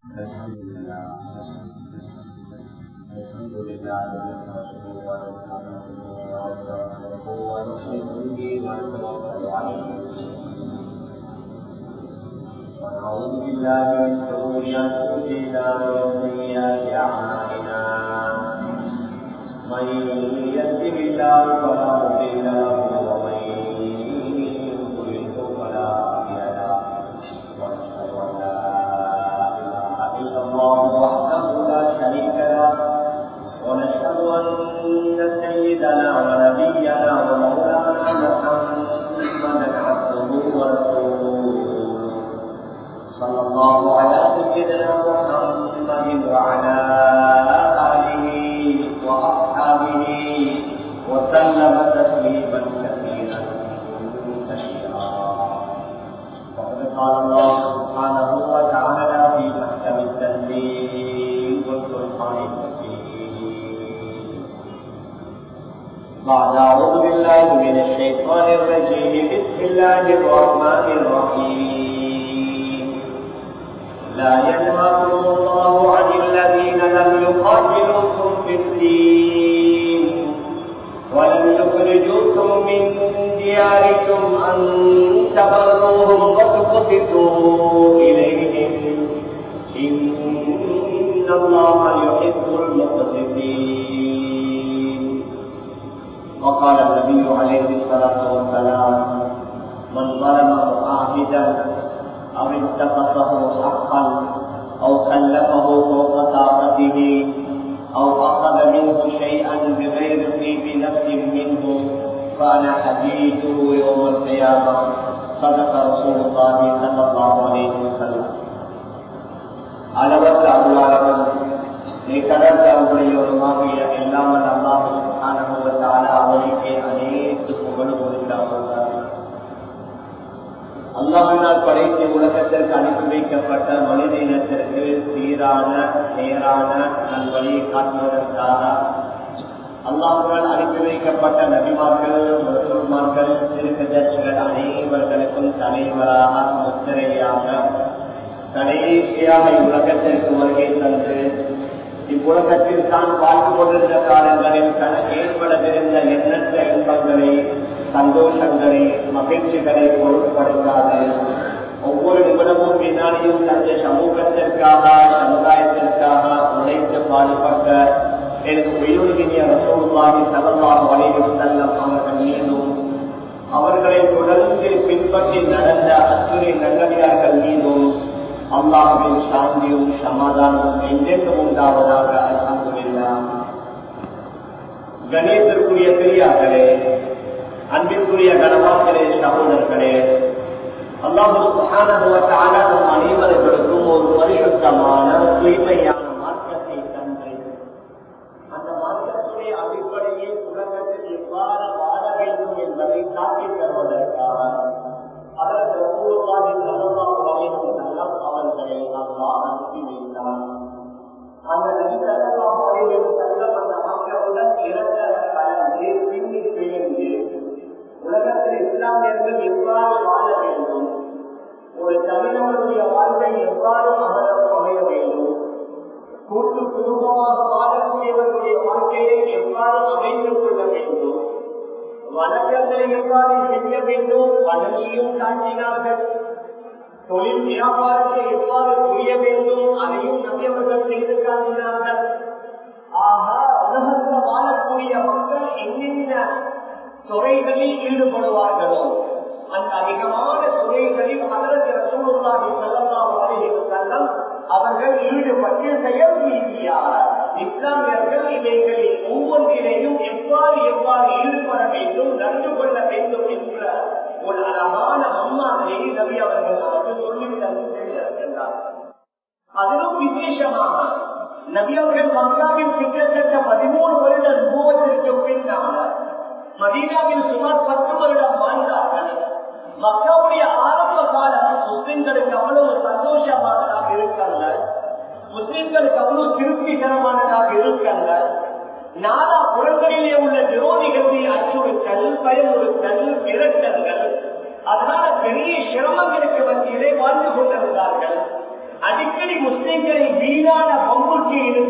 الحمد لله الحمد لله نحمده ونستعينه ونستغفره ونؤمن به ونتوكل عليه ونعوذ بالله من شرور انفسنا ومن سيئات اعمالنا من يهده الله فلا مضل له ومن يضلل فلا هادي له واشهد ان لا اله الا الله وحده لا شريك له ونشهد ان سيدنا ونبينا ومولانا محمدا عبده ورسوله صلى الله على سيدنا محمد وعلى آله وأصحابه وسلم تسليما كثيرا كثيرا وقد قال الله سبحانه وتعالى في محكم التنزيل والفرقان الحكيم بعد أعوذ بالله من الشيطان الرجيم بسم الله الرحمن الرحيم لا ينهاكم الله عن الذين لم يقاتلوكم في الدين ولم يخرجوكم من دياركم أن تبروهم وتقسطوا إليهم إن الله يحب المقسطين وقال النبي عليه الصلاة والسلام من ظلم معاهدا أو انتقصه حقا أو كلفه فوق طاقته أو أخذ منه شيئا بغير طيب نفس منه فأنا حديثه يوم القيامة صدق رسول الله صلى الله عليه وسلم அளவற்ற அருளாளரும் கடற்ற உடையவருமாகிய எல்லாம் அல்லாஹான அவனுக்கே அனைத்து புகழும் உரித்தார்கள் அல்லாவினால் படைத்து உலகத்திற்கு அனுப்பி வைக்கப்பட்ட மனித இனத்திற்கு சீரான நேரான நல்வழியை காட்டுவதற்காக அல்லாஹால் அனுப்பி வைக்கப்பட்ட நபிமார்கள் மருத்துவமார்கள் திருக்கதர்ச்சிகள் அனைவர்களுக்கும் தலைவராக முத்திரையாக கடைசியாக இவ்வுலகத்திற்கு வருகை தந்து இவ்வுலகத்தில் தான் வாழ்ந்து கொண்டிருந்த காலங்களில் தனக்கு ஏற்படவிருந்த எண்ணற்ற இன்பங்களை சந்தோஷங்களை மகிழ்ச்சிகளை பொருட்படுத்தாது ஒவ்வொரு நிமிடமும் வினாடியும் தந்த சமூகத்திற்காக சமுதாயத்திற்காக உழைத்து பாடுபட்ட எனக்கு உயிரினிய ரசோல்லாமி தலமாக வளையும் செல்லம் அவர்கள் மீதும் அவர்களை தொடர்ந்து பின்பற்றி நடந்த அத்துறை நல்லடியார்கள் மீதும் அல்லாஹின் சாந்தியும் சமாதானமும் என்றென்றும் உண்டாவதாக அல்ஹம்துலில்லா கணேசருக்குரிய பெரியார்களே அன்பிற்குரிய கனவான்களே சகோதரர்களே அல்லாஹு அனைவர்களுக்கும் ஒரு பரிசுத்தமான தூய்மையான மார்க்கத்தை தந்து அந்த மார்க்கத்துடைய அடிப்படையில் உலகத்தில் எவ்வாறு வாழ வேண்டும் என்பதை காட்டித் தருவதற்காக அதற்கு ரசூலுல்லாஹி ஸல்லல்லாஹு அலைஹி வஸல்லம் அவர்களை அல்லாஹ் அனுப்பி வைத்தார் அந்த நபி ஸல்லல்லாஹு அலைஹி வஸல்லம் அந்த மக்களுடன் இறந்த கலந்து பின்னி பிழிந்து உலகத்தில் இஸ்லாமியர்கள் எவ்வாறு வாழ வேண்டும் ஒரு தமிழர்களுடைய வாழ்க்கை எவ்வாறு அமர அமைய வேண்டும் கூட்டு குடும்பமாக வாழக்கூடியவர்களுடைய வாழ்க்கையை எவ்வாறு அமைத்துக் கொள்ள வேண்டும் வணக்கங்களை எவ்வாறு செய்ய வேண்டும் வணங்கியும் காட்டினார்கள் தொழில் வியாபாரத்தை எவ்வாறு புரிய வேண்டும் அதையும் நம்பியவர்கள் செய்து காட்டினார்கள் ஆகா உலகத்தில் வாழக்கூடிய மக்கள் என்னென்ன துறைகளில் ஈடுபடுவார்களோ அந்த அதிகமான துறைகளில் அதற்கு ரசூலுல்லாஹி ஸல்லல்லாஹு அலைஹி வஸல்லம் அவர்கள் ஈடுபட்டு செயல் ரீதியாக இஸ்லாமியர்கள் இவைகளில் ஒவ்வொன்றிலையும் எவ்வாறு எவ்வாறு ஈடுபட வேண்டும் நடந்து கொள்ள வேண்டும் என்ற ஒரு அழகான அம்மாவை நபி அவர்கள் நமக்கு சொல்லி தந்திருக்கின்றார் அதிலும் விசேஷமாக நபி அவர்கள் மக்காவில் கிட்டத்தட்ட பதிமூணு வருட அனுபவத்திற்கு பின்னால் மதீனாவில் சுமார் பத்து வருடம் வாழ்ந்தார்கள் மக்காவுடைய ஆரம்ப காலம் முஸ்லிம்களுக்கு அவ்வளவு சந்தோஷமானதாக இருக்கல்ல முஸ்லிம்களுக்கு அவ்வளவு திருப்திகரமானதாக இருக்கல்ல நாலா புறங்களிலே உள்ள விரோதிகளை அச்சுறுத்தல் பயமுறுத்தல் மிரட்டல்கள் அதனால பெரிய சிரமங்களுக்கு மத்தியிலே வாழ்ந்து கொண்டிருந்தார்கள் அடிக்கடி முஸ்லிம்களை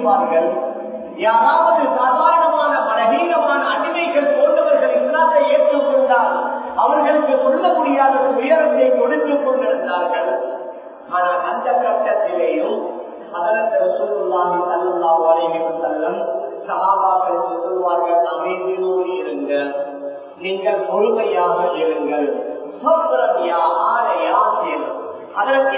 இருப்பார்கள் யாராவது சாதாரணமான பலகீனமான அடிமைகள் போன்றவர்கள் இஸ்லாத்தை ஏற்றுக்கொண்டால் அவர்களுக்கு சொல்ல முடியாத துயரத்தை கொடுத்துக் கொண்டிருந்தார்கள் ஆனால் அந்த கட்டத்திலேயும் அதற்கு ரசூலுல்லாஹி ஸல்லல்லாஹு அலைஹி வஸல்லம் சஹாபாக்களுக்கு சொல்வார்கள் அமைதியோடு இருங்க நீங்கள் பொறுமையாக இருங்கள் சப்ரம் யா ஆல யாசிர் அதற்கு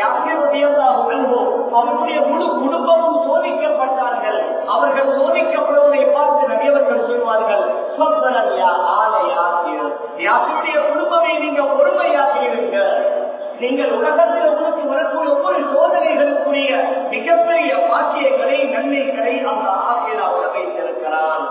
அவருடைய முழு குடும்பமும் சோதிக்கப்பட்டார்கள் அவர்கள் சோதிக்கப்படுவதை பார்த்து நபியவர்கள் சொல்வார்கள் சொந்தரன் யா ஆல யாசிர் யாருடைய குடும்பமே நீங்க பொறுமையாக இருங்க நீங்கள் உலகத்தில் உங்களுக்கு வரக்கூடிய ஒவ்வொரு சோதனைகளுக்குரிய மிகப்பெரிய பாக்கியங்களை நன்மைகளை அந்த ஆசிரியர் வைத்திருக்கிறான்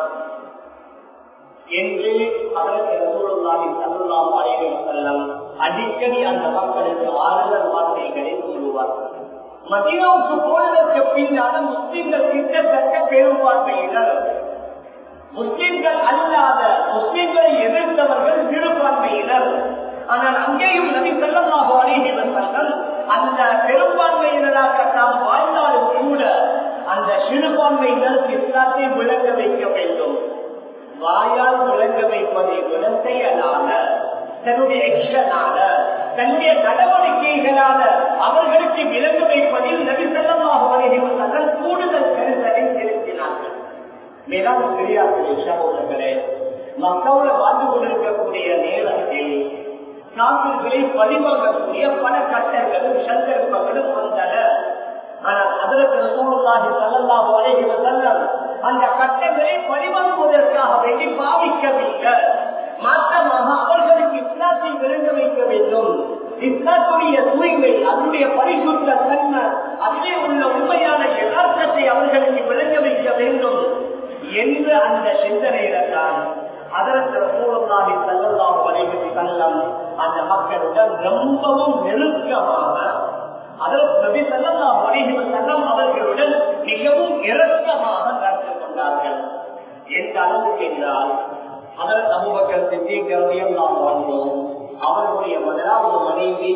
என்று அதற்கு ரசூலுல்லாஹி ஸல்லல்லாஹு அலைஹி வஸல்லம் அடிக்கடி அந்த மக்களுக்கு ஆறுதல் வார்த்தைகளை சொல்லுவார் மதீனாவுக்கு போனதற்கு பின்னால முஸ்லிம்கள் கிட்டத்தட்ட பெரும்பான்மையினர் முஸ்லிம்கள் அல்லாத முஸ்லிம்களை எதிர்த்தவர்கள் சிறுபான்மையினர் ஆனால் அங்கேயும் நபி செல்லமாக அழகி வந்தார்கள் அந்த பெரும்பான்மையினராக நாம் வாழ்ந்தாலும் கூட அந்த சிறுபான்மையினருக்கு இஸ்லாத்தை விளங்க வைக்க வேண்டும் வாயால் விளங்க வைப்பதை விட செயலால தன்னுடைய எக்ஷனால தன்னுடைய நடவடிக்கைகளால அவர்களுக்கு விளங்க வைப்பதில் நபி செல்லமாக அழகி வந்தார்கள் கூடுதல் கருத்தலை செலுத்தினார்கள் மேலான பெரியார்களே சகோதரர்களே மக்களோட வாழ்ந்து கொண்டிருக்கக்கூடிய நேரத்தில் காப்பீடுகளை பழிவாங்கக்கூடிய பல கட்டங்களும் சந்தர்ப்பங்களும் வந்தன ஆனால் அதற்கு சூழ்நாகி செல்லலாம் வரைகிற செல்லம் அந்த கட்டங்களை பழிவாங்குவதற்காக வேண்டி பாவிக்கவில்லை மாற்றமாக அவர்களுக்கு இஸ்லாத்தை விருங்க வைக்க வேண்டும் இஸ்லாத்துடைய தூய்மை அதனுடைய பரிசுத்த தன்மை அதிலே உள்ள உண்மையான யதார்த்தத்தை அவர்களுக்கு விளங்க வைக்க வேண்டும் என்ற அந்த சிந்தனையில தான் அதற்கு மூலமாக செல்லலாம் வரைவில் செல்லம் அந்த மக்களுடன் ரொம்பவும் நெருக்கமாக அதற்கு நபி செல்லலாம் வரைவில் செல்லம் அவர்களுடன் மிகவும் இறக்கமாக நடந்து கொண்டார்கள் எந்த அளவுக்கு என்றால் அதற்கு அபுபக்கர் சித்திகரையும் நாம் வாழ்ந்தோம் அவர்களுடைய முதலாவது மனைவி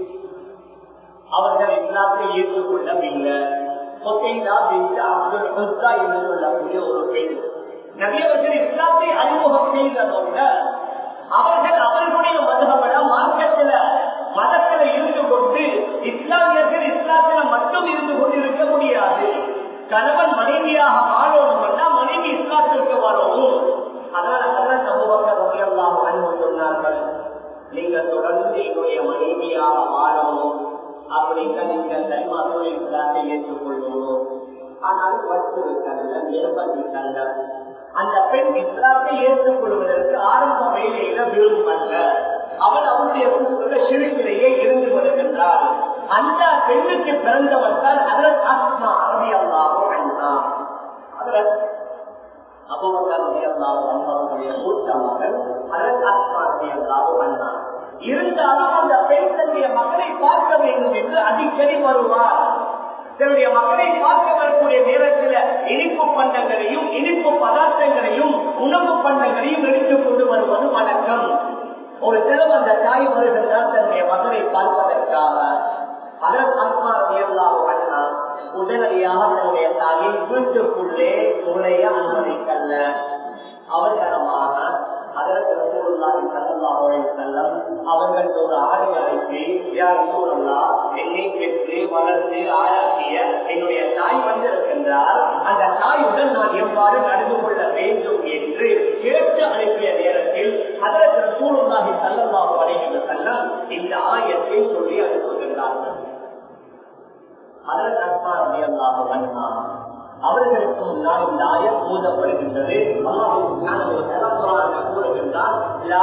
அவர்கள் இஸ்லாத்தை ஏற்றுக்கொள்ளவில்லை சொத்தைதா பின் அப்துல் ஹுஸ்தா என்று சொல்லக்கூடிய ஒரு பெண் நபியவர்கள் இஸ்லாத்தை அறிமுகம் செய்ததோட அவர்கள் அவர்களுடைய மதகமட மார்க்கத்தில மதத்தில இருந்து கொண்டு இஸ்லாமியர்கள் இஸ்லாத்தில மட்டும் இருந்து கொண்டு இருக்க முடியாது கணவன் மனைவியாக வாழணும்னா மனைவி இஸ்லாத்திற்கு வரணும் அதனால அதனால சமூகங்கள் ரவியெல்லாம் அன்பு சொன்னார்கள் நீங்க தொடர்ந்து என்னுடைய மனைவியாக வாழணும் அப்படின்னா நீங்க தனிமாதோடு இஸ்லாத்தை ஏற்றுக்கொள்ளணும் ஆனால் வற்புறுத்தல்ல நிர்பந்தித்தல்ல அந்த பெண் இஸ்லாத்தை ஏற்றுக்கொள்வதற்கு ஆரம்ப வேலையில விரும்பல்ல அவள் அவருடைய கூட்டுள்ள சிறுக்கிலேயே இருந்து வருகின்றாள் அந்த பெண்ணுக்கு பிறந்தவர் தான் அதன் ஆத்மா ரவி அல்லாவும் அண்ணா அதன் அபுபக்கர் ரவி அல்லாவும் அம்மாவுடைய கூட்டமகள் அதன் ஆத்மா ரவி அல்லாவும் அண்ணா இருந்தாலும் அந்த பெண் தன்னுடைய மகளை பார்க்க வேண்டும் என்று அடிக்கடி வருவார் தன்னுடைய மக்களை பார்க்க வரக்கூடிய நேரத்தில் இனிப்பு பண்டங்களையும் இனிப்பு பதார்த்தங்களையும் உணவு பண்டங்களையும் எடுத்துக் கொண்டு வருவது வழக்கம் ஒரு தினம் அந்த தாய் வருகின்றார் தன்னுடைய மகளை பார்ப்பதற்காக அதன் அண்ணா உடனடியாக தன்னுடைய தாயை வீட்டுக்குள்ளே நுழைய அனுமதிக்கல்ல அவசரமாக அதற்கு ரசூலுல்லாஹி ஸல்லல்லாஹு அலைஹி வஸல்லம் அவர்கள் ஒரு ஆடை அழைத்து யா ரசூலல்லாஹ் என்னை பெற்று வளர்த்து ஆளாக்கிய என்னுடைய தாய் வந்திருக்கின்றார் அந்த தாயுடன் நான் எவ்வாறு நடந்து கொள்ள வேண்டும் என்று கேட்டு அனுப்பிய நேரத்தில் அதற்கு ரசூலுல்லாஹி ஸல்லல்லாஹு அலைஹி வஸல்லம் இந்த ஆயத்தை சொல்லி அனுப்புகின்றார்கள் அதற்கு அஸ்மா ரலியல்லாஹு அன்ஹா அவர்களுக்கு முன்னால் இந்த ஆயம் ஊதப்படுகின்றது கூறுகின்றார்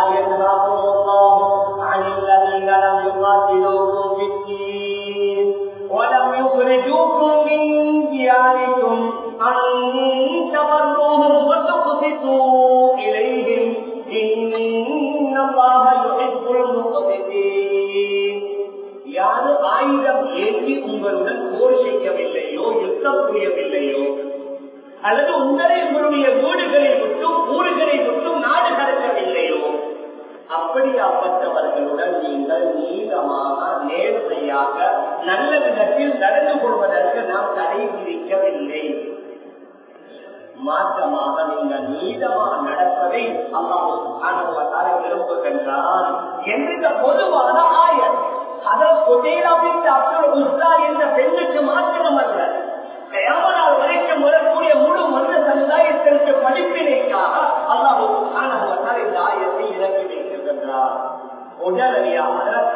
ولم يخرجوكم من دياركم أن تبروهم وتقسطوا إليهم إن الله يحب المقسطين யாரும் ஆயுதம் ஏற்றி உங்களுடன் போர் செய்யவில்லையோ யுத்தம் புரியவில்லையோ அல்லது உங்களை உங்களுடைய வீடுகளை விட்டும் ஊர்களை விட்டும் நாடு கடக்கவில்லையோ அப்படியாப்பட்டவர்களுடன் நீங்கள் நீளமாக நேர்மையாக நல்ல விதத்தில் நடந்து கொள்வதற்கு நாம் தடை விதிக்கவில்லை மாற்றமாக நீங்கள் நீளமாக நடப்பதை அல்லாஹ் விரும்புகின்றான் என்று இந்த பொதுவான ஆயர் அதில் கொதையிலாவிற்கு அப்துல் உஸ்லா என்ற பெண்ணுக்கு மாத்திரமல்ல கயாமனால் வரைக்கும் வரக்கூடிய முழு மனித சமுதாயத்திற்கு படிப்பினைக்காக அல்லாஹ் இந்த ஆயத்தை இறக்கி வைக்கின்றார் உடனடியாக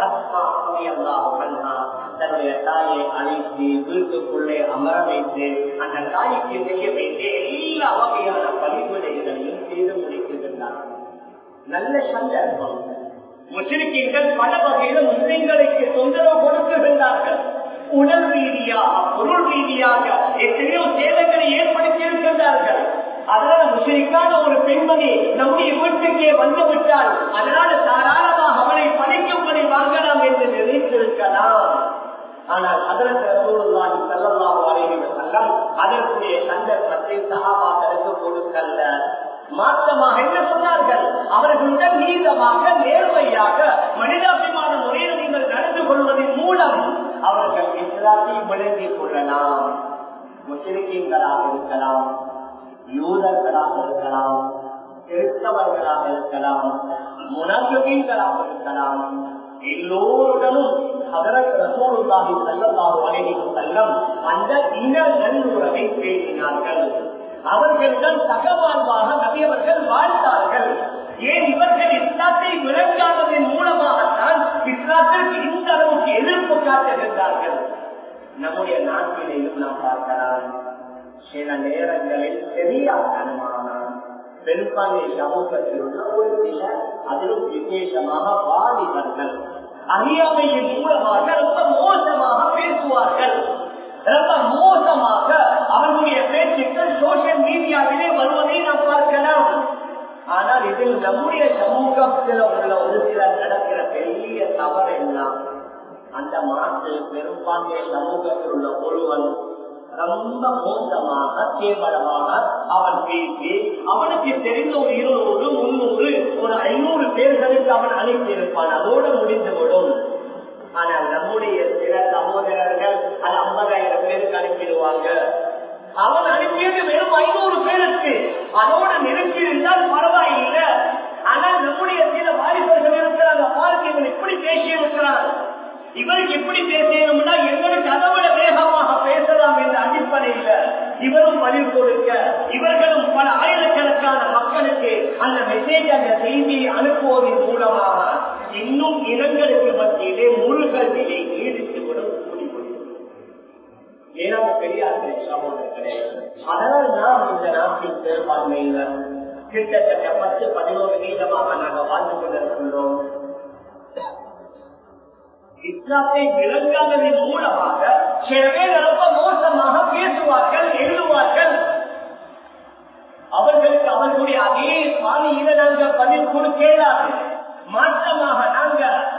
தன்னுடைய தாயை அழைத்து வீட்டுக்குள்ளே அமர வைத்து அந்த தாய்க்கு செய்ய வேண்டிய எல்லா வகையான பரிந்துரைகளையும் செய்து முடிக்கின்றார் நல்ல சந்தர்ப்பம் முஸ்லிம்கள் பல வகையில முஸ்லிம்களுக்கு தொந்தரவு கொடுக்கின்றார்கள் உடல் ரீதியாக பொருள் ரீதியாக எத்தனையோ சேதங்களை ஏற்படுத்தி இருக்கின்றார்கள் அதனால முஸ்லிக்கான ஒரு பெண்மணி நம்முடைய வீட்டுக்கே வந்து விட்டால் அதனால தாராளமாக அவளை பணிக்கும்படி வாங்கலாம் என்று நினைத்திருக்கலாம் ஆனால் அதற்கு ரசூலுல்லாஹி ஸல்லல்லாஹு அலைஹி வஸல்லம் அதற்குரிய சந்தர்ப்பத்தை சஹாபாக்களுக்கு கொடுக்கல்ல மாற்றமாக என்ன சொன்னார்கள் அவர்களுடன் நீதமாக நேர்மையாக மனிதாபிமான முறையில் நீங்கள் நடந்து கொள்வதன் மூலம் அவர்கள் இஸ்லாத்தை விளங்கிக் கொள்ளலாம் முஸ்லிம்களாக இருக்கலாம் யூதர்களாக இருக்கலாம் கிறிஸ்தவர்களாக இருக்கலாம் முனங்களாக இருக்கலாம் எல்லோருடனும் செல்லம் அந்த இன நல்லுறவை பேசினார்கள் அவர்களுடன் சகவாழ்வாக நபியவர்கள் வாழ்ந்தார்கள் ஏன் இவர்கள் இஸ்லாத்தை விளங்காததன் மூலமாகத்தான் இஸ்லாத்திற்கு இந்த அளவுக்கு எதிர்ப்பு காட்டுகின்றார்கள் நம்முடைய நாட்டிலேயும் நாம் பார்க்கலாம் சில நேரங்களில் தெரியாதனமான பெரும்பான்மை சமூகத்தில் உள்ள ஒரு சில அதிலும் விசேஷமாக வாலிபர்கள் அறியாமையின் மூலமாக ரொம்ப மோசமாக பேசுவார்கள் ரொம்ப மோசமாக அவர்களுடைய பேச்சுக்கள் சோசியல் மீடியாவிலே வருவதை நாம் பார்க்கலாம் ஆனால் இதில் நம்முடைய சமூகத்தில் உள்ள ஒரு சிலர் நடக்கிற பெரிய தவறு என்ன அந்த மாற்று பெரும்பான்மை சமூகத்தில் உள்ள ஒருவன் ரொம்ப மோசமாக கேவலமாக அவன் பேசி அவனுக்கு தெரிந்த ஒரு இருநூறு முன்னூறு ஒரு ஐநூறு பேர்களுக்கு அவன் அனுப்பியிருப்பான் அதோடு முடிந்துவிடும் ஆனால் நம்முடைய சில சகோதரர்கள் அது ஐம்பதாயிரம் பேருக்கு அனுப்பிடுவாங்க அவன் அனுப்பியது வெறும் ஐநூறு பேருக்கு அதோட நிறுத்தி இருந்தால் பரவாயில்லை ஆனால் நம்முடைய சில வாலிபர்கள் இருக்கிறாங்க பாருக்கு இவன் இப்படி பேசி இருக்கிறான் இவருக்கு எப்படி பேசணும்னா எங்களுக்கு அதை விட வேகமாக பேசலாம் என்ற அடிப்படையில இவரும் பதில் கொடுக்க இவர்களும் பல ஆயிரக்கணக்கான மக்களுக்கு அந்த மெசேஜ் அந்த செய்தியை அனுப்புவதன் மூலமாக இன்னும் இனங்களுக்கு மத்தியிலே முருகல் நிலை நீடித்துவிடும் ஏன்னா பெரியார்களே சகோதரர்களே அதனால் நாம் இந்த நாட்டின் பெரும்பான்மையில கிட்டத்தட்ட பத்து பதினோரு வீதமாக நாங்கள் வாழ்ந்து கொண்டிருக்கின்றோம் இஸ்லாத்தை விளங்காததன் மூலமாக சில பேர் ரொம்ப மோசமாக பேசுவார்கள் எழுதுவார்கள் அவர்களுக்கு அவர்களுடைய அதே பாணியில நாங்கள் பதில் கொடுக்கலாது மாற்றமாக நாங்க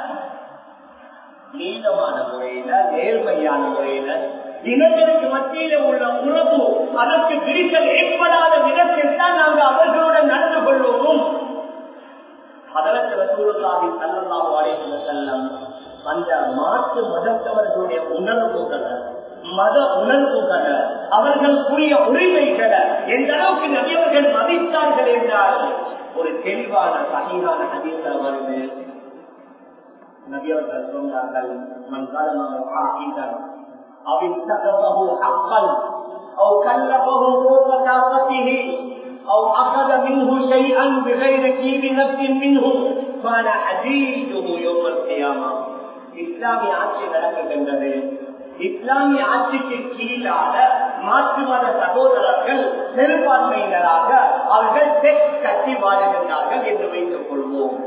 நீளமான முறையில நேர்மையான முறையில இனங்களுக்கு மத்தியில உள்ள உறவு அதற்கு விரிசல் ஏற்படாத விதத்தில் தான் நாங்கள் அவர்களுடன் நடந்து கொள்வோம் அதற்கு ரசூலுல்லாஹி ஸல்லல்லாஹு அலைஹி வஸல்லம் அந்த மாற்று மதத்தவர்களுடைய உணர்வுகளை மத உணர்வுகளை அவர்களுக்குரிய உரிமைகளை எந்த அளவுக்கு நபியவர்கள் மதித்தார்கள் என்றால் ஒரு தெளிவான சகிதான அதிகம் வருது நபியவர்கள் சொன்னார்கள் மண்காலமாக أو اتخذه حقا أو كلفه فوق طاقته أو أخذ منه شيئا بغير كيد نفس منه كان حديده يوم القيامة இஸ்லாமிய ஆட்சி நடக்குகின்றது இஸ்லாமிய ஆட்சிக்கு கீழாக மாற்று மத சகோதரர்கள் பெரும்பான்மையினராக அவர்கள் டெக் கட்டி வாழுகின்றார்கள் என்று வைத்துக் கொள்வோம்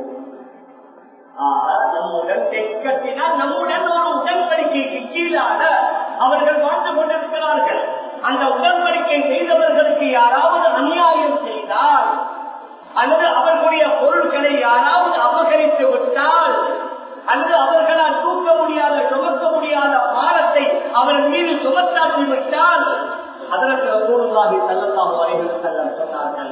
நம்முடன் தெற்கத்தினால் நம்முடன் ஒரு உடன்படிக்கைக்கு கீழாக அவர்கள் வாழ்ந்து கொண்டிருக்கிறார்கள் அந்த உடன்படிக்கை செய்தவர்களுக்கு யாராவது அநியாயம் செய்தால் அல்லது அவர்களுடைய பொருட்களை யாராவது அபகரித்து விட்டால் அல்லது அவர்களால் தூக்க முடியாத சுமக்க முடியாத பாரத்தை அவர்கள் மீது சுமத்தாக்கி விட்டால் அதற்கு ரசூலுல்லாஹி ஸல்லல்லாஹு அலைஹி வஸல்லம் சொன்னார்கள்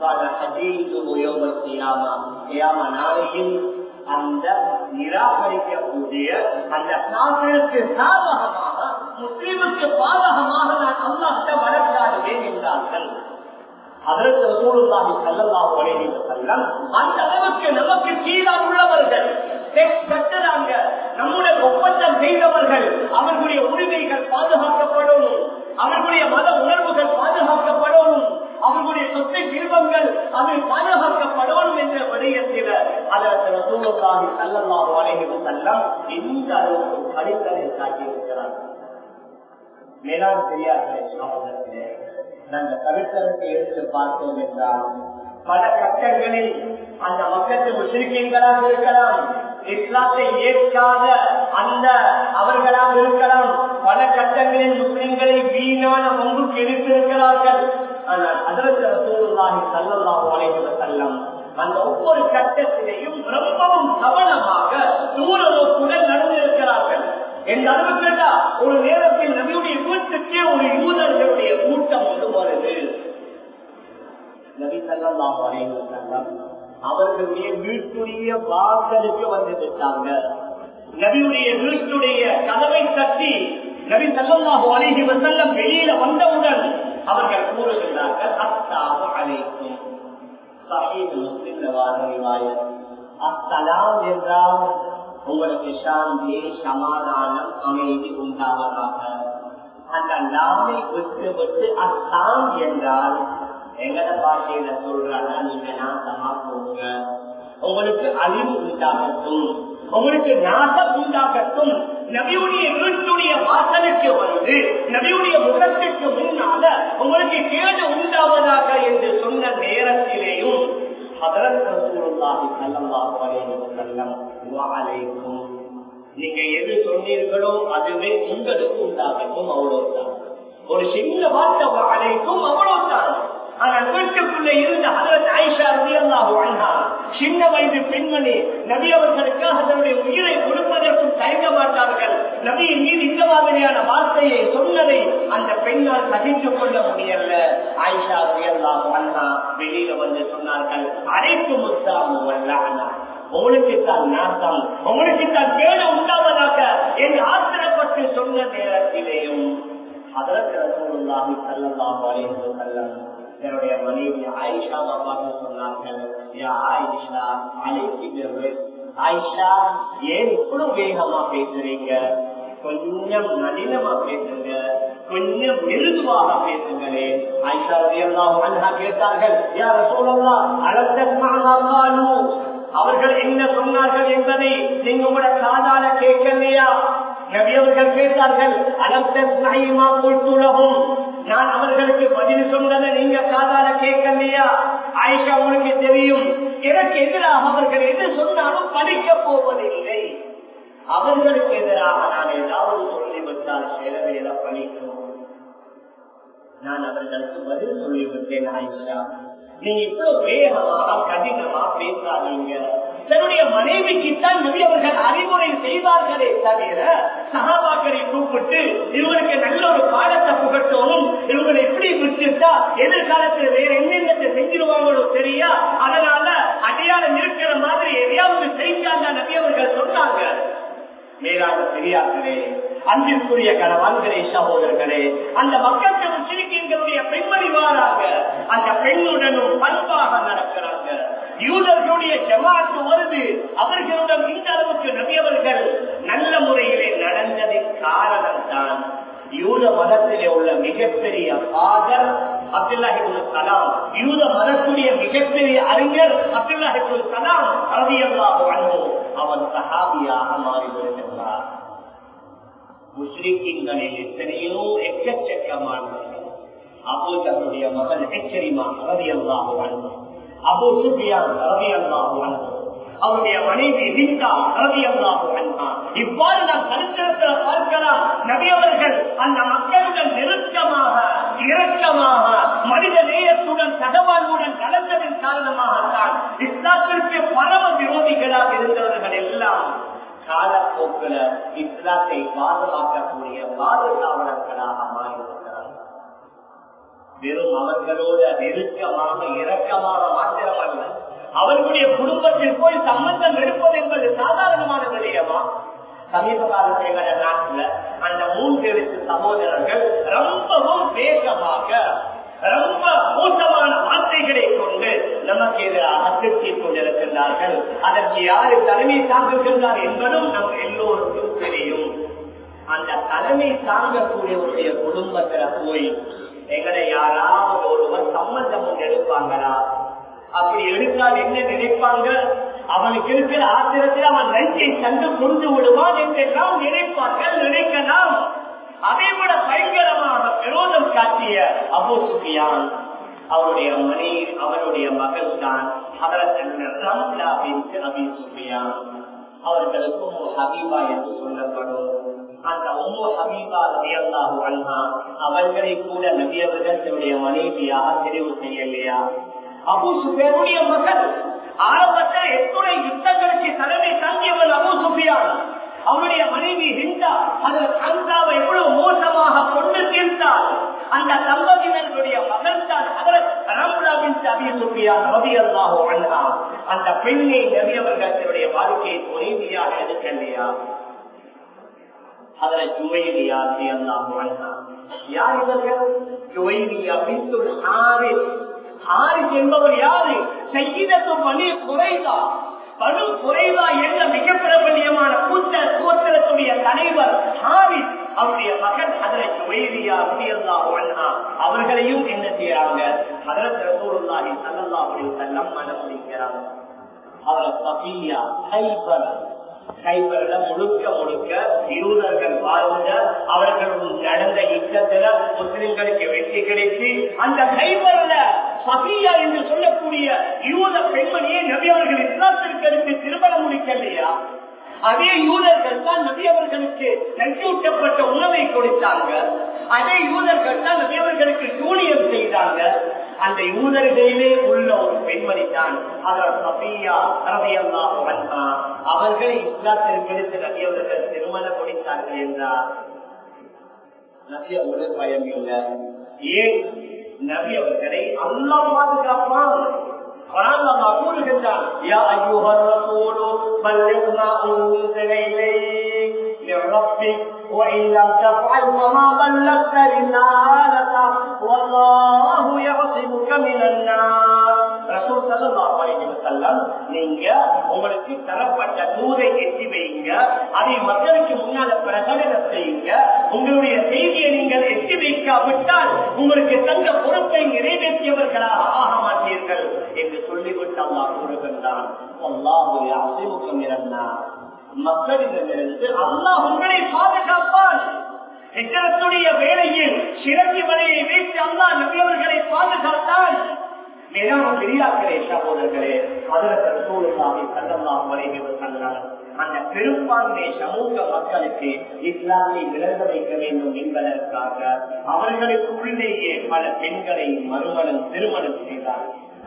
நாளையில் அந்த நிராகரிக்கக்கூடிய அந்த காப்பிற்கு சாதகமாக முஸ்லிமுக்கு பாதகமாக நான் அல்லாஹ்ட வழக்காடுவேன் என்றார்கள் அதற்கு ரசூலுல்லாஹி ஸல்லல்லாஹு அலைஹி வஸல்லம் அந்த அளவுக்கு நமக்கு கீழாக உள்ளவர்கள் டெக்ஸ் கட்டுறாங்க நம்முடைய ஒப்பந்தம் செய்தவர்கள் அவர்களுடைய உரிமைகள் பாதுகாக்கப்படணும் அவர்களுடைய மத உணர்வுகள் பாதுகாக்கப்படணும் அவர்களுடைய சொத்து செல்வங்கள் அது பாதுகாக்கப்படணும் என்ற விடயத்தில் அதற்கு ரசூலுல்லாஹி ஸல்லல்லாஹு அலைஹி வஸல்லம் இந்த அளவுக்கு படித்தலை காட்டியிருக்கிறார்கள் மேலாண் பெரியார்களே சகோதரர்களே நாங்கள் தவிர்த்ததற்கு எடுத்து பார்த்தோம் என்றால் பல கட்டங்களில் அந்த மக்களுக்கு முஸ்லிம்களாக இருக்கலாம் இஸ்லாத்தை ஏற்காத அந்த அவர்களாக இருக்கலாம் பல கட்டங்களில் முஸ்லிம்களை வீணான பங்குக்கு எடுத்திருக்கிறார்கள் ஆனால் அதற்கு ரசூலுல்லாஹி ஸல்லல்லாஹு அலைஹி வஸல்லம் அந்த ஒவ்வொரு கட்டத்திலேயும் ரொம்பவும் கவனமாக தூர நோக்குடன் நடந்திருக்கிறார்கள் எந்த அளவு கேட்டா ஒரு நேரத்தில் நபியுடைய வீட்டுக்கே ஒரு யூதர்களுடைய கூட்டம் வந்து வருது நபி சல்லாஹ் அலைவசல்லம் அவர்களுடைய வீட்டுடைய வாசலுக்கு வந்து விட்டாங்க நபியுடைய வீட்டுடைய கதவை தட்டி நபி சல்லாஹு அலைஹி வசல்லம் வெளியில வந்தவுடன் அவர்கள் கூறுகிறார்கள் அத்தாக அழைக்கும் சஹீத் முஸ்லிம்ல வார ரிவாயத் அஸ்ஸலாம் என்றால் உங்களுக்கு சாந்தி சமாதானம் அமைதி உண்டாவதாக அந்த லாமை விட்டு விட்டு அஸ்லாம் என்றால் எங்கட பாஷையில சொல்றாங்க நீங்க நாசமா போங்க உங்களுக்கு அழிவு உண்டாகட்டும் உங்களுக்கு நாசம் உண்டாகட்டும் நபியுடைய வீட்டுடைய வாசலுக்கு வந்து நபியுடைய முகத்துக்கு முன்னால உங்களுக்கு கேடு உண்டாவதாக என்று சொன்ன நேரத்திலேயும் நீங்க எது சொன்னீர்களோ அதுவே உங்களுக்கு உண்டாகட்டும் அவ்வளவுதான் ஒரு சின்ன வார்த்தை அழைக்கும் அவ்வளவுதான் ஆனால் வீட்டுக்குள்ள இருந்த ஹதரத் ஆயிஷா ரலியல்லாஹு அன்ஹா சின்ன வயது பெண்மணி நபி அவர்களுக்காக தன்னுடைய உயிரை கொடுப்பதற்கும் தயங்க மாட்டார்கள் நபியின் மீது இந்த மாதிரியான வார்த்தையை சொன்னதை அந்த பெண்ணால் சகித்துக் கொள்ள முடியல ஆயிஷா ரலியல்லாஹு அன்ஹா வெளியில வந்து சொன்னார்கள் அனைத்து முத்தாமு வல்லானா உங்களுக்கு தான் நாசம் உங்களுக்கு தான் கேடு உண்டாவதாக என்று ஆத்திரப்பட்டு சொன்ன நேரத்திலேயும் அதற்கு ரசூலுல்லாஹி ஸல்லல்லாஹு அலைஹி வஸல்லம் என்னுடைய மனைவி ஆயிஷா பார்த்து சொன்னார்கள் யா ஆயிஷா அழைக்கிறது ஆயிஷா ஏன் இவ்வளவு வேகமா பேசுறீங்க கொஞ்சம் நளினமா பேசுங்க கொஞ்சம் மிருதுவாக பேசுங்களே ஆயிஷா அன்ஹா கேட்டார்கள் யார சொல்லலாம் அழகாலு அவர்கள் என்ன சொன்னார்கள் என்பதை நீங்க உங்களோட காதால கேட்கலையா நபியவர்கள் கேட்டார்கள் அலப்தமா கொடுத்துள்ளகும் நான் அவர்களுக்கு பதில் சொன்னதை நீங்க காதால கேட்கலையா ஆயிஷா உங்களுக்கு தெரியும் எனக்கு எதிராக அவர்கள் எது சொன்னாலும் படிக்க போவதில்லை அவர்களுக்கு எதிராக நான் ஏதாவது சொல்லிவிட்டால் சில வேலை படிக்கும் நான் அவர்களுக்கு பதில் சொல்லிவிட்டேன் ஆயிஷா நீ இவ்வளவு வேகமாக கடினமா பேசாதீங்க தன்னுடைய மனைவிக்கு தான் நபி அவர்கள் அறிவுரை செய்வார்களே தவிர சகாபாக்களை கூப்பிட்டு இவங்களுக்கு நல்ல ஒரு பாடத்தை புகட்டணும் இவங்களை எப்படி விட்டுட்டா எதிர்காலத்தில் வேற என்னென்ன செஞ்சிருவாங்களோ தெரியா அதனால அடையாளம் இருக்கிற மாதிரி எதையாவது செய்யாங்க நபி அவர்கள் சொன்னாங்க மேலான பெரியார்களே அன்பிற்குரிய கணவான்களே சகோதரர்களே அந்த மக்களுக்கு முஸ்லிம்களுடைய பெண்மணி வாராங்க அந்த பெண்ணுடனும் பண்பாக நடக்கிறாங்க யூதர்களுடைய ஜமாத்து வருது அவர்களுடன் இந்த அளவுக்கு நபியவர்கள் நல்ல முறையிலே நடந்ததின் காரணம் தான் யூத மதத்திலே உள்ள மிகப்பெரிய பாதர் அப்துல்லாஹிபுல் கலாம் யூத மதத்துடைய மிகப்பெரிய அறிஞர் அப்துல்லாஹிபுல் கலாம் ரவியல்லாஹு அன்பு அவன் சஹாபியாக மாறிவிடுகின்றார் முஸ்லிம்களில் எத்தனையோ எக்கச்சக்கமானவர்கள் அபூஜருடைய மகன் எச்சரிமா ரவியல்லாஹு அன்பு அபு சுபியான் ரவியல்லாஹு அன்பு அவருடைய மனைவி ஹிந்தா ரவி அல்லாஹு அண்ணா இவ்வாறு நாம் சரித்திரத்தில் பார்க்கலாம் நபியவர்கள் அந்த மக்களுடன் நெருக்கமாக இரக்கமாக மனித நேயத்துடன் சகவாழ்வுடன் கலந்ததன் காரணமாகத்தான் இஸ்லாத்திற்கு பரம விரோதிகளாக இருந்தவர்கள் எல்லாம் காலப்போக்கில் இஸ்லாத்தை பாதுகாக்கக்கூடிய பாதுகாவலர்களாக மாறியிருக்கிறார்கள் வெறும் அவர்களோடு நெருக்கமாக இரக்கமாக மாத்திரமல்ல அவர்களுடைய குடும்பத்தில் போய் சம்பந்தம் எடுப்பது என்பது சாதாரணமான விடயமா சமீப காலத்தில் எங்கள நாட்டுல அந்த மூன்று எழுத்து சகோதரர்கள் ரொம்பவும் வேகமாக ரொம்ப மோசமான எதிராக திட்டிக் கொண்டிருக்கின்றார்கள் அதற்கு யாரு தலைமை தாங்குகின்றார் என்பதும் நம் எல்லோருக்கும் தெரியும் அந்த தலைமை தாங்கக்கூடியவருடைய குடும்பத்துல போய் எங்களை யாராவது ஒருவர் சம்பந்தம் ஒன்று எடுப்பாங்களா அப்படி எடுத்தால் என்ன நினைப்பாங்க அவனுக்கு இருக்கிற ஆத்திரத்தில் அவன் நஞ்சை தந்து கொண்டு விடுவான் என்றெல்லாம் நினைப்பார்கள் நினைக்கலாம் அதை விட பயங்கரமாக விரோதம் காட்டிய அபு சுஃபியான் அவருடைய மணி அவருடைய மகள் தான் அபி சுஃபியான் அவர்களுக்கும் ஹபீபா என்று சொல்லப்படும் அந்த உம்மு ஹபீபா ரலியல்லாஹு அன்ஹா அவர்களை கூட நபி அவர்கள் தன்னுடைய மனைவியாக தெரிவு செய்யலையா அபு சுஃபியானுடைய மகள் ஆரம்பத்தில் எத்துணை யுத்தங்களுக்கு தலைமை தாங்கியவன் அபு சுஃபியான் அவருடைய மனைவி ஹிந்தா அந்த ஹந்தாவை எவ்வளவு மோசமாக கொண்டு தீர்த்தால் அந்த தம்பதியினருடைய மகள் தான் அந்த பெண்ணை நபியவர்களுடைய வாழ்க்கையை துணைவியாக எடுக்கலையா அதுல ஜுவைலியா யார் இவர்கள் ஜுவைலியா பித்துல் ஹாரிஸ் ஹாரிஸ் என்பவர் யாரு செய்தத்து பணி குறைதா பணு குறைவா என்ற மிக பிரபல்யமான கூட்ட கூட்டத்துடைய தலைவர் ஹாரிஸ் அவருடைய மகன் அதனை சுவைரியா முடியல்லா ஒன்னா அவர்களையும் என்ன செய்யறாங்க அதற்கு ரசூலுல்லாஹி ஸல்லல்லாஹு அலைஹி வஸல்லம் மனம் முடிக்கிறாங்க அவர் சஃபியா ஹைபர் கைப்பறல முழுக்க முழுக்க யூதர்கள் வாழ்ந்த அவர்களும் நடந்த யுத்தத்துல முஸ்லிம்களுக்கு வெற்றி கிடைத்து அந்த கைப்பறல சபியா என்று சொல்லக்கூடிய யூத பெண்மணியை நபி அவர்கள் இஸ்லாத்திற்கு எடுத்து திருமணம் முடிக்கலையா அதே யூதர்கள் தான் நபி அவர்களுக்கு நஞ்சூட்டப்பட்ட உணவை கொடுத்தாங்க அதே யூதர்கள் தான் நபி அவர்களுக்கு சூனியம் செய்தாங்க அந்த யூதர்களிலே உள்ள ஒரு பெண்மணி தான் அவர் சபியா ரவியல்லாஹு அன்ஹா அவர்களை இஸ்லாத்திற்கு எடுத்து நபி அவர்கள் திருமணம் முடித்தார்கள் என்றார் நபி அவர்கள் பயம் இல்லை ஏன் நபி அவர்களை அல்லா பாதுகாப்பான் கூறுகின்றான் யா ஐயோஹர் ரசூலு பல்லிகுனா உன்சில இலைக் لربك وإن لم تفعل فما بلغت رسالته والله يعصمك من النار ரசூல் ஸல்லல்லாஹு அலைஹி வஸல்லம் நீங்க உங்களுக்கு தரப்பட்ட தூதை எட்டி வைங்க அதை மக்களுக்கு முன்னால பிரகடனம் செய்யுங்க உங்களுடைய செய்தியை நீங்கள் எட்டி வைக்காவிட்டால் உங்களுக்கு தந்த பொறுப்பை நிறைவேற்றியவர்களாக ஆக மாட்டீர்கள் என்று சொல்லிவிட்டு அல்லாஹ் கூறுகின்றான் அல்லாஹு யாசிமுகம் இருந்தான் மக்களிடமிருந்து அல்லாஹ் உங்களை பாதுகாப்பான் எச்சரத்துடைய வேலையில் சிறந்தி மலையை வைத்து அல்லாஹ் நபியவர்களை பாதுகாத்தான் மேலான பெரியார்களே சகோதரர்களே அதற்கு சூழ்நிலை சங்கமாக வரைகிறது சொன்னார் அந்த பெரும்பான்மை சமூக மக்களுக்கு இஸ்லாத்தை விளங்க வைக்க வேண்டும் என்பதற்காக அவர்களுக்குள்ளேயே பல பெண்களை மறுமணம் திருமணம் செய்தார்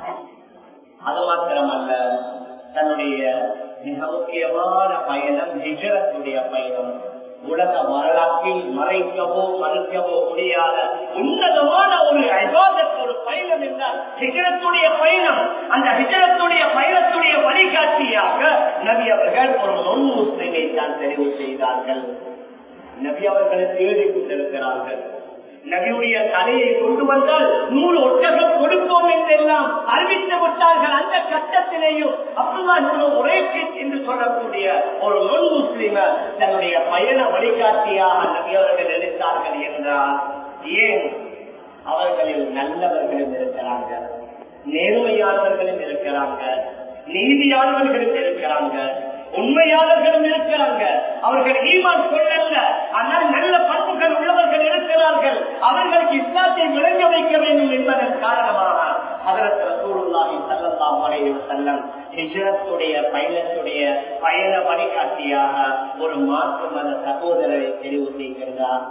அது மாத்திரமல்ல தன்னுடைய மிக முக்கியமான பயணம் ஹிஜரத்துடைய பயணம் உலக வரலாற்றில் மறைக்கவோ மறுக்கவோ முடியாத உன்னதமான ஒரு ஐபாதத் ஒரு பயணம் என்றால் ஹிஜரத்துடைய பயணம் அந்த ஹிஜரத்துடைய பயணத்துடைய வழிகாட்டியாக நபி அவர்கள் ஒரு நொன் முஸ்லிமை தான் தெரிவு செய்தார்கள் நபி அவர்களை தேடிக் கொண்டிருக்கிறார்கள் நபியுடைய தலையை கொண்டு வந்தால் நூறு ஒட்டகம் கொடுப்போம் என்றெல்லாம் அறிவித்து விட்டார்கள் அந்த கட்டத்திலேயும் அப்துல்லா ஒரே என்று சொல்லக்கூடிய ஒரு நொன் முஸ்லிம தன்னுடைய பயண வழிகாட்டியாக நபி அவர்கள் நினைத்தார்கள் என்றால் ஏன் அவர்களில் நல்லவர்களும் இருக்கிறாங்க நேர்மையானவர்களும் இருக்கிறாங்க நீதியானவர்களும் இருக்கிறாங்க உண்மையாளர்களும் இருக்கிறாங்க அவர்கள் ஈமான் கொள்ளல்ல ஆனால் நல்ல பண்புகள் உள்ளவர்கள் இருக்கிறார்கள் அவர்களுக்கு இஸ்லாத்தை விளங்க வைக்க வேண்டும் என்பதன் காரணமாக அதற்கு சூழ்நிலை செல்லலாம் வரையில் செல்லம் ஹிஜரத்துடைய பயணத்துடைய பயண வழிகாட்டியாக ஒரு மாற்று மத சகோதரரை தெரிவு செய்கின்றார்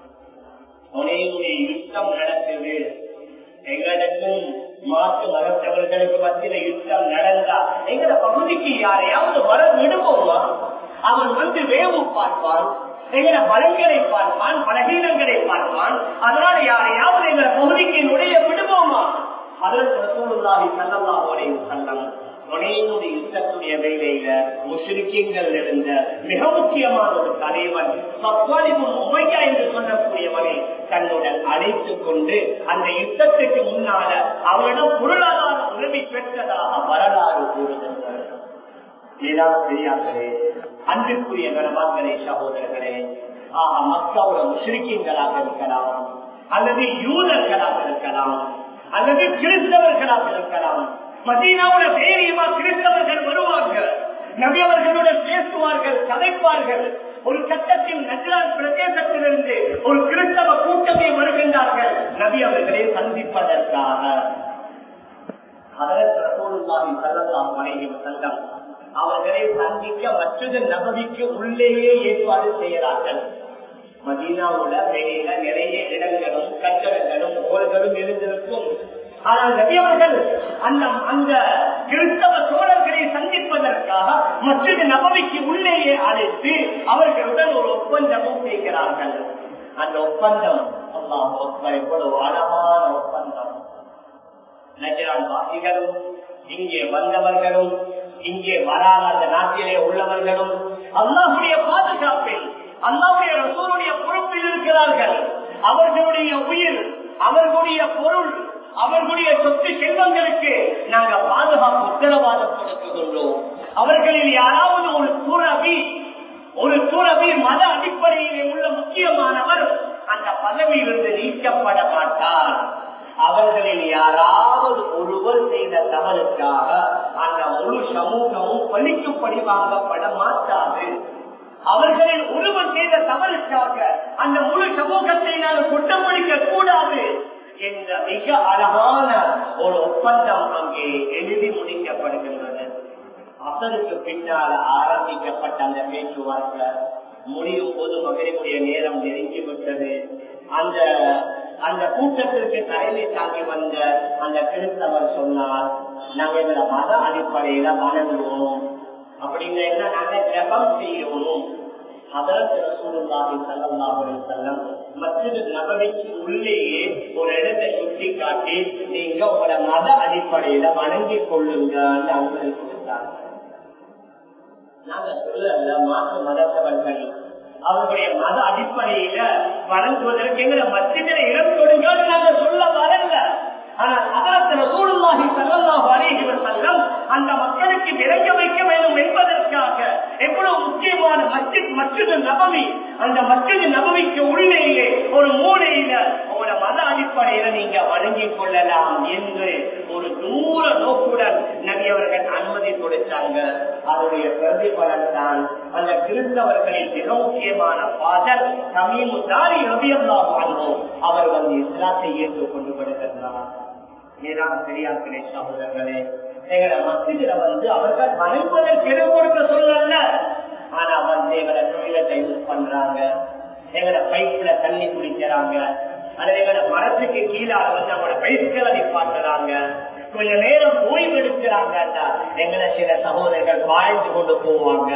யுத்தம் நடக்குது எங்களுக்கும் மாற்று மதத்தவர்களுக்கு மத்தியில யுத்தம் நடந்தா எங்கட பகுதிக்கு யாரையாவது வர விடுவோமா அவன் வந்து வேவு பார்ப்பான் எங்கட பலங்களை பார்ப்பான் பலகீனங்களை பார்ப்பான் அதனால யாரையாவது எங்கட பகுதிக்கு நுழைய விடுவோமா அதற்கு ரசூலுல்லாஹி ஸல்லல்லாஹு அலைஹி வஸல்லம் நுழையினுடைய யுத்தத்துடைய வேலையில முஸ்லிம்கள் இருந்த மிக முக்கியமான ஒரு தலைவன் சத்வாலிபுன் உமையா என்று சொல்லக்கூடியவனை தன்னுடன் அழைத்துக் கொண்டு அந்த யுத்தத்துக்கு முன்னால அவரிடம் பொருளாதார உதவி பெற்றதாக வரலாறு கூறுகின்றது ஏதாவது பெரியார்களே அன்பிற்குரிய கனவான்களே சகோதரர்களே ஆஹா மக்காவோட முஸ்லிக்கீன்களாக இருக்கலாம் அல்லது யூதர்களாக இருக்கலாம் அல்லது கிறிஸ்தவர்களாக இருக்கலாம் மதீனாவோட தைரியமா கிறிஸ்தவர்கள் வருவார்கள் நபி அவர்களுடன் பேசுவார்கள் கதைப்பார்கள் ஒரு கட்டத்தில் நஜ்ரான் பிரதேசத்திலிருந்து ஒரு கிறிஸ்தவ கூட்டமே வருகின்றார்கள் நபி அவர்களை சந்திப்பதற்காக அவர்களை சந்திக்க மற்றொரு நபதிக்கு உள்ளேயே ஏற்பாடு செய்கிறார்கள் மதீனாவுல வெளியில நிறைய இடங்களும் கட்டடங்களும் கோள்களும் இருந்திருக்கும் ஆனால் நபியவர்கள் அந்த அந்த கிறிஸ்தவ தோழர்களை சந்திப்பதற்காக மற்றொரு நபவிக்கு உள்ளேயே அழைத்து அவர்களுடன் ஒரு ஒப்பந்தமும் செய்கிறார்கள் அந்த ஒப்பந்தம் அல்லாஹ் எவ்வளவு அழகான ஒப்பந்தம் நஜரான் வாசிகளும் இங்கே வந்தவர்களும் இங்கே வராத அந்த நாட்டிலே உள்ளவர்களும் அல்லாஹுடைய பாதுகாப்பில் அல்லாவுடைய ரசூருடைய பொறுப்பில் இருக்கிறார்கள் அவர்களுடைய உயிர் அவர்களுடைய பொருள் அவர்களுடைய சொத்து செல்வங்களுக்கு நாங்க பாதுகாப்பு உத்தரவாதம் கொடுத்துள்ளோம் அவர்களில் யாராவது ஒரு துறவி ஒரு துறவி மத அடிப்படையிலே உள்ள முக்கியமானவர் அந்த பதவியிலிருந்து நீக்கப்பட மாட்டார் அவர்களில் யாராவது ஒருவர் செய்த தவறுக்காக அந்த முழு சமூகமும் பழிக்குப்படி வாங்கப்பட மாட்டாது அவர்களில் ஒருவர் செய்த தவறுக்காக அந்த முழு சமூகத்தை நாங்கள் குற்றம் பிடிக்க கூடாது என்ற மிக அழகான ஒரு ஒப்பந்தம் அங்கே எழுதி முடிக்கப்படுகின்றது அசருக்கு பின்னால் ஆரம்பிக்கப்பட்ட அந்த பேச்சுவார்த்தை முடியும் போது மகளிருடைய நேரம் நெருங்கி விட்டது அந்த அந்த கூட்டத்திற்கு தலைமை தாங்கி வந்த அந்த கிறிஸ்தவர் சொன்னார் நாங்க எங்களை மத அடிப்படையில வணங்குவோம் அப்படிங்கிற என்ன நாங்க ஜபம் செய்யணும் உள்ளேயே ஒரு இடத்தை சுட்டி காட்டி நீங்க உங்களோட மத அடிப்படையில வணங்கி கொள்ளுங்கன்னு அனுமதி கொடுத்தாங்க நாங்க சொல்ல மாற்று மதத்தவர்கள் அவர்களுடைய மத அடிப்படையில வணங்குவதற்கு எங்களை மத்தியில இடம் கொடுங்கன்னு நாங்க சொல்ல வரல ஆனால் அதரத்துல சூழ்நாகி செல்லமாக அறிகிறவர் செல்லம் அந்த மக்களுக்கு விளங்க வைக்க வேண்டும் என்பதற்காக எவ்வளவு முக்கியமான மஸ்ஜித் மற்றொரு நபவி அந்த மற்றொரு நபவிக்கு உள்ளேயே ஒரு மூலையில உங்களோட மத அடிப்படையில நீங்க வழங்கிக் கொள்ளலாம் என்று ஒரு தூர நோக்குடன் நபியவர்கள் அனுமதி கொடுத்தாங்க அதனுடைய பிரதிபலன் தான் அந்த கிறிஸ்தவர்களின் மிக முக்கியமான பாதர் சமீமுத்தாரி ரபியல்லா வாழ்வோம் அவர் வந்து இஸ்லாத்தை ஏற்றுக் கொண்டு வருகின்றார் மேலான பெரியார்களே சகோதரர்களே எங்களை மத்தியில வந்து அவர்கள் வணங்குவதற்கு இடம் கொடுக்க சொல்லல ஆனா வந்து எங்களை தொழிலத்தை யூஸ் பண்றாங்க எங்களை பைப்ல தண்ணி குடிக்கிறாங்க அல்லது எங்களை மரத்துக்கு கீழே வந்து அவங்களோட பைப்புகளை நிப்பாட்டுறாங்க கொஞ்ச நேரம் ஓய்வு எடுக்கிறாங்கடா எங்களை சில சகோதரர்கள் வாழ்ந்து கொண்டு போவாங்க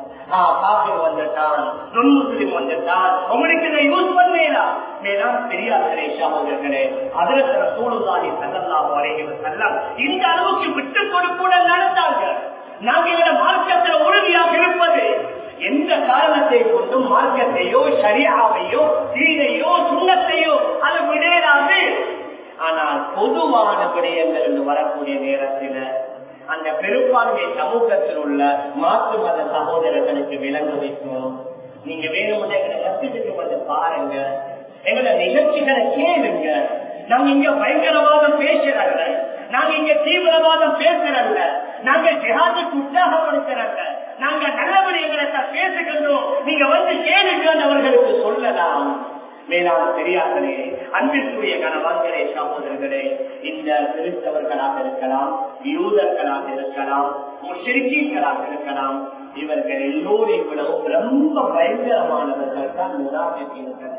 வந்துட்டான் நுண்முஸ்லிம் வந்துட்டான் உங்களுக்கு இதை யூஸ் பண்ணேனா மேலாம் பெரியார்களே சகோதரர்களே அதற்கு சூழ்நாளி செல்லலாம் வரைகிற செல்லம் இந்த அளவுக்கு விட்டு கொடுக்கூட நடந்தாங்க நாங்க எங்களை மார்க்கத்தில் உறுதியாக இருப்பது எந்த காரணத்தை கொண்டும் மார்க்கத்தையோ சரியாவையோ தீனையோ சுண்ணத்தையோ அது விடையலாது ஆனால் பொதுவான விடயங்கள் என்று வரக்கூடிய நேரத்தில் அந்த பெரும்பான்மை சமூகத்தில் உள்ள மாற்று மத சகோதரர்களுக்கு விளங்க வைக்கும் நீங்க வேணும்னு எங்களை வசதிக்கு வந்து பாருங்க எங்களை நிகழ்ச்சிகளை கேளுங்க நாங்க இங்க பயங்கரவாதம் பேசுறல்ல நாங்க இங்க தீவிரவாதம் பேசுறல்ல நாங்க ஜிஹாதுக்கு உற்சாகப்படுத்துறல்ல நாங்க நல்லபடி எங்களை பேசுகின்றோம் நீங்க வந்து கேளுங்கன்னு அவர்களுக்கு சொல்லலாம் மேலான பெரியார்களே அன்பிற்குரிய கணவான்களே சகோதரர்களே இந்த கிறிஸ்தவர்களாக இருக்கலாம் யூதர்களாக இருக்கலாம் முஷிரிக்கீன்களாக இருக்கலாம் இவர்கள் எல்லோரையும் விடவும் ரொம்ப பயங்கரமானவர்கள் தான் முனாபிக்கீன்கள்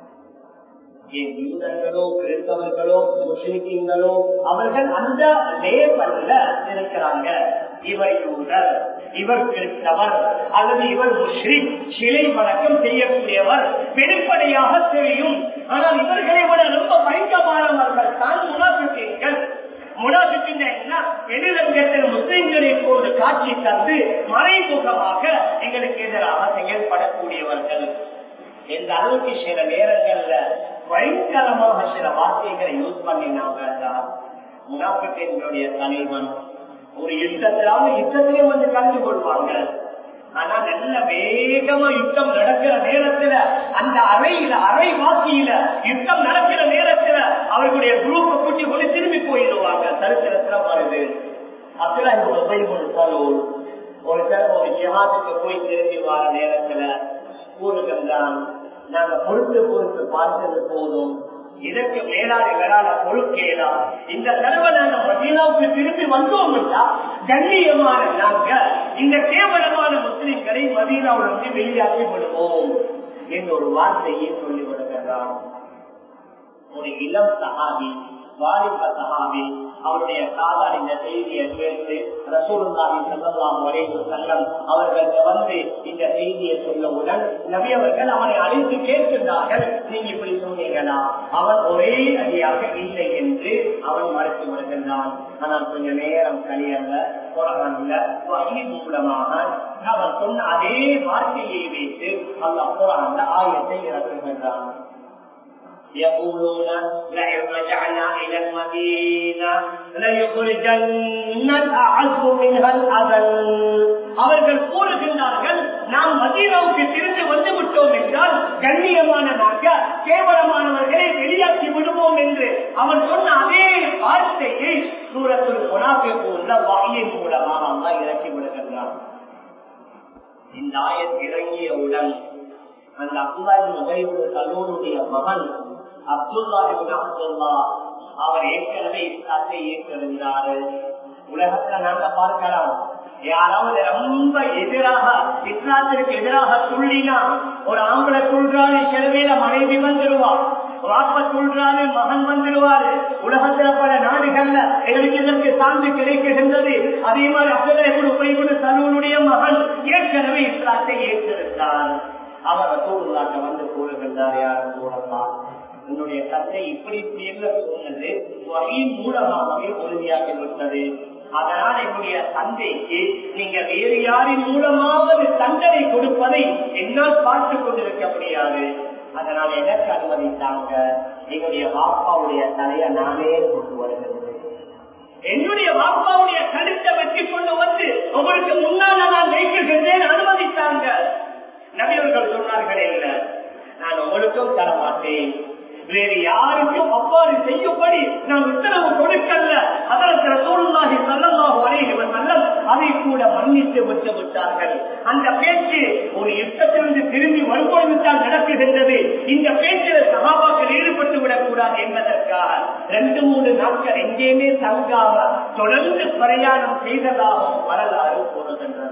ஏன் யூதர்களோ கிறிஸ்தவர்களோ முஸ்லிம்களோ அவர்கள் அந்த லேபல்ல இருக்கிறாங்க இவர் யூதர் இவர் கிறிஸ்தவர் அல்லது இவர் முஸ்லிம் சிலை வழக்கம் செய்யக்கூடியவர் வெளிப்படையாக தெரியும் ஆனால் இவர்களை விட ரொம்ப பயங்கரமானவர்கள் தான் முனாபிக்கீன்கள் முனாபிக்கின்ற என்ன வெளிரங்கத்தில் முஸ்லிம்களை போன்று காட்சி தந்து மறைமுகமாக எங்களுக்கு எதிராக செயல்படக்கூடியவர்கள் எந்த அளவுக்கு சில நேரங்கள்ல பயங்கரமாக சில வார்த்தைகளை யூஸ் பண்ணினாங்க முனாபிக்கனுடைய தலைவன் ஒரு யுத்தத்திலாவது யுத்தத்திலே வந்து கலந்து கொள்வாங்க ஆனா நல்ல வேகமா யுத்தம் நடக்கிற நேரத்துல அந்த அறையில அறை வாக்கியில யுத்தம் நடக்கிற நேரத்துல அவர்களுடைய குரூப்பை கூட்டி கொண்டு திரும்பி போயிடுவாங்க சரித்திரத்துல வருது அப்துல்லா உபயோகப்படுத்தாலும் ஒரு தடவை ஒரு ஜிஹாதுக்கு போய் திரும்பி வர நேரத்துல கூறுகின்றான் நாங்க பொறுத்து பொறுத்து பார்த்தது போதும் இதற்கு மேலாக வராத பொறுக்கேலா இந்த தடவை நாங்க மதீனாவுக்கு திரும்பி வந்தோம் கண்ணியமான நாங்க இந்த கேவலமான முஸ்லிம்களை மதீனாவில் வந்து வெளியாக்கி விடுவோம் என்ற ஒரு வார்த்தையை சொல்லி விடுகிறான் ஒரு இளம் சகாபி வாலிப சகாபி அவருடைய காதால் இந்த செய்தியை கேட்டு ரசூலுல்லாஹி ஸல்லல்லாஹு அலைஹி வஸல்லம் அவர்கள் வந்து இந்த செய்தியை சொல்லவுடன் நபி அவர்கள் அவனை அழைத்து கேட்கின்றார்கள் நீங்க இப்படி சொன்னீங்களா அவன் ஒரே அடியாக இல்லை என்று அவன் மறுத்து வருகின்றான் ஆனால் கொஞ்ச நேரம் கழியல்ல குரான்ல வகை மூலமாக அவன் சொன்ன அதே வார்த்தையை வைத்து அந்த குரான்ல ஆயத்தை இறக்குகின்றான் يقولون لئن رجعنا إلى المدينة ليخرجن الأعز منها الأذل அவர்கள் கூறுகின்றார்கள் நாம் மதீனாவுக்கு திருந்து வந்து விட்டோம் என்றால் கண்ணியமான நாங்க கேவலமானவர்களை வெளியாக்கி விடுவோம் என்று அவன் சொன்ன அதே வார்த்தையை சூரத்தில் முனாபிற்கு உள்ள வாயின் மூலமாக அல்லா இறக்கி விடுகின்றான் இந்த ஆயத் இறங்கியவுடன் அந்த அப்துல்லாஹின் உபயோக கல்லூருடைய மகன் அப்துல்லாஹின் அப்துல்லா அவர் ஏற்கனவே இஸ்லாத்தை ஏற்றிருந்தாரு உலகத்துல நாங்க பார்க்கலாம் யாராவது ரொம்ப எதிராக இஸ்லாத்திற்கு எதிராக துள்ளினா ஒரு ஆம்பளை துள்றாரு சிலவேல மனைவி வந்துருவார் வாப்ப துள்றாரு மகன் வந்துருவாரு உலகத்துல பல நாடுகள்ல எங்களுக்கு இதற்கு சார்ந்து கிடைக்கின்றது அதே மாதிரி அப்துல்லா எப்படி உபயோக கல்லூருடைய மகன் ஏற்கனவே இஸ்லாத்தை ஏற்றிருந்தார் அவர் ரசூலுல்லாட்ட வந்து கூறுகின்றார் யாரும் கூறலாம் உன்னுடைய கத்தை இப்படி இப்படி என்று சொன்னது வகையின் மூலமாகவே உறுதியாகி விட்டது அதனால் என்னுடைய தந்தைக்கு நீங்க வேறு யாரின் மூலமாவது தண்டனை கொடுப்பதை என்னால் பார்த்து கொண்டிருக்க முடியாது அதனால் எனக்கு அனுமதித்தாங்க என்னுடைய வாப்பாவுடைய தலையை நானே கொண்டு வருகிறேன் என்னுடைய வாப்பாவுடைய கருத்தை வெற்றி கொண்டு வந்து உங்களுக்கு முன்னால நான் வைக்கின்றேன் அனுமதித்தாங்க நபியவர்கள் சொன்னார்கள் இல்ல நான் உங்களுக்கும் தர மாட்டேன் வேறு யாருக்கும் அவ்வாறு செய்யும்படி நான் உத்தரவு கொடுக்கல அதற்கு சூழ்நாகி சல்லமாக வரையிவர் நல்லம் அதை கூட மன்னித்து விட்டு விட்டார்கள் அந்த பேச்சு ஒரு யுத்தத்திலிருந்து திரும்பி வரும்பொழுதுதான் நடக்குகின்றது இந்த பேச்சில் சகாபாக்கள் ஈடுபட்டு விடக்கூடாது என்பதற்காக ரெண்டு மூணு நாட்கள் எங்கேயுமே தங்காம தொடர்ந்து பிரயாணம் செய்ததாகவும் வரலாறு கூறுகின்றது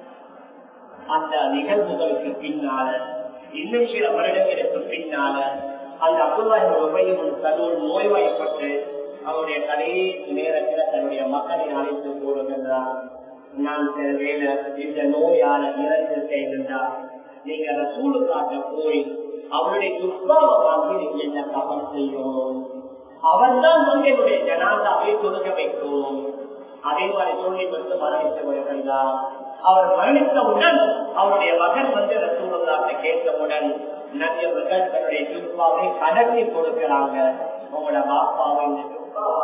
அந்த நிகழ்வுகளுக்கு பின்னால இன்னும் சில வருடங்களுக்கு பின்னால அந்த அப்துல்லாஹின் தன்னோடு நோய்வாய்ப்பட்டு அவருடைய கடைசி நேரத்தில் தன்னுடைய மக்களை அழைத்து கூறுகின்றார் நான் சில வேலை இந்த நோயால இறந்திருக்கேன் என்றார் நீங்க ரசூலு காட்ட போய் அவருடைய துப்பாவை வாங்கி நீங்க என்ன கவனம் செய்யணும் அவர் தான் வந்து என்னுடைய ஜனாதாவை கொடுக்க வைக்கும் அதே மாதிரி சொல்லி வந்து மரணித்து வருகின்றார் அவர் மரணித்தவுடன் அவருடைய மகன் வந்து ரசூலுல்லாட்ட கேட்டவுடன் நபியவர்கள் தன்னுடைய துப்பாவை கடத்தி கொடுக்கிறாங்க உங்களோட பாப்பாவை இந்த துப்பாவை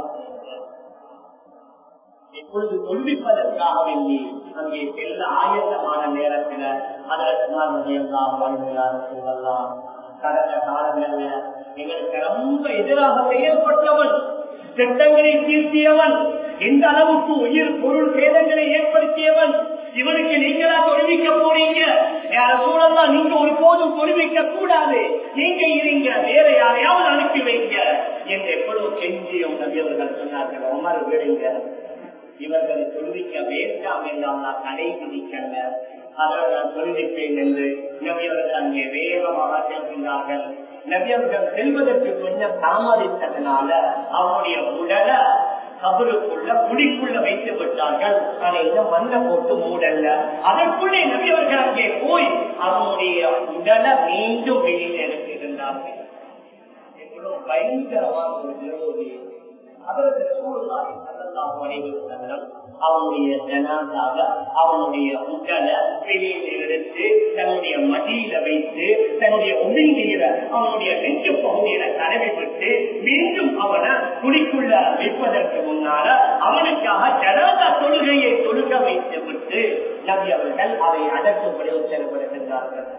இப்பொழுது தொல்விப்பதற்காக வேண்டி அங்கே செல்ல ஆயத்தமான நேரத்துல அதற்கு எல்லாம் வாழ்கிறார் சொல்லலாம் கடந்த காலங்கள்ல எங்களுக்கு ரொம்ப எதிராக செயல்பட்டவன் திட்டங்களை தீர்த்தியவன் எந்த அளவுக்கு உயிர் பொருள் சேதங்களை ஏற்படுத்தியவன் இவனுக்கு நீங்களா தொழுவிக்க போறீங்க யார சூழல்லாம் நீங்க ஒரு போதும் தொழுவிக்க கூடாது நீங்க இருங்க வேற யாரையாவது அனுப்பி வைங்க என்று எப்பொழுது கெஞ்சியும் நபியவர்கள் சொன்னார்கள் உமர் விடுங்க இவர்களை தொழுவிக்க வேண்டாம் என்றால் நான் கடை விதிக்கல அதனால் நான் தொழுவிப்பேன் என்று நபியவர்கள் அங்கே வேகமாக செல்கின்றார்கள் நபியவர்கள் செல்வதற்கு கொஞ்சம் தாமதித்ததுனால அவருடைய உடலை கபருக்குள்ள குடிக்குள்ள வைத்து விட்டார்கள் அதை இன்னும் மண்ணை போட்டு மூடல்ல அதற்குள்ளே நபியவர்கள் அங்கே போய் அவனுடைய உடலை மீண்டும் வெளியில் எடுக்கின்றார்கள் எவ்வளவு பயங்கரமான ஒரு விரோதி அவரது சூழ்நாய் சல்லல்லாஹு அலைஹி வஸல்லம் அவனுடைய ஜனாதாக அவனுடைய உடலை வெளியில எடுத்து தன்னுடைய மடியில வைத்து தன்னுடைய உமிழ்நீர அவனுடைய நெஞ்சு பகுதியில தடவி விட்டு மீண்டும் அவனை குழிக்குள்ள வைப்பதற்கு முன்னால அவனுக்காக ஜனாதா தொழுகையை தொழுக வைத்து விட்டு நபி அவர்கள் அதை அடக்கும்படி உத்தரப்படுகின்றார்கள்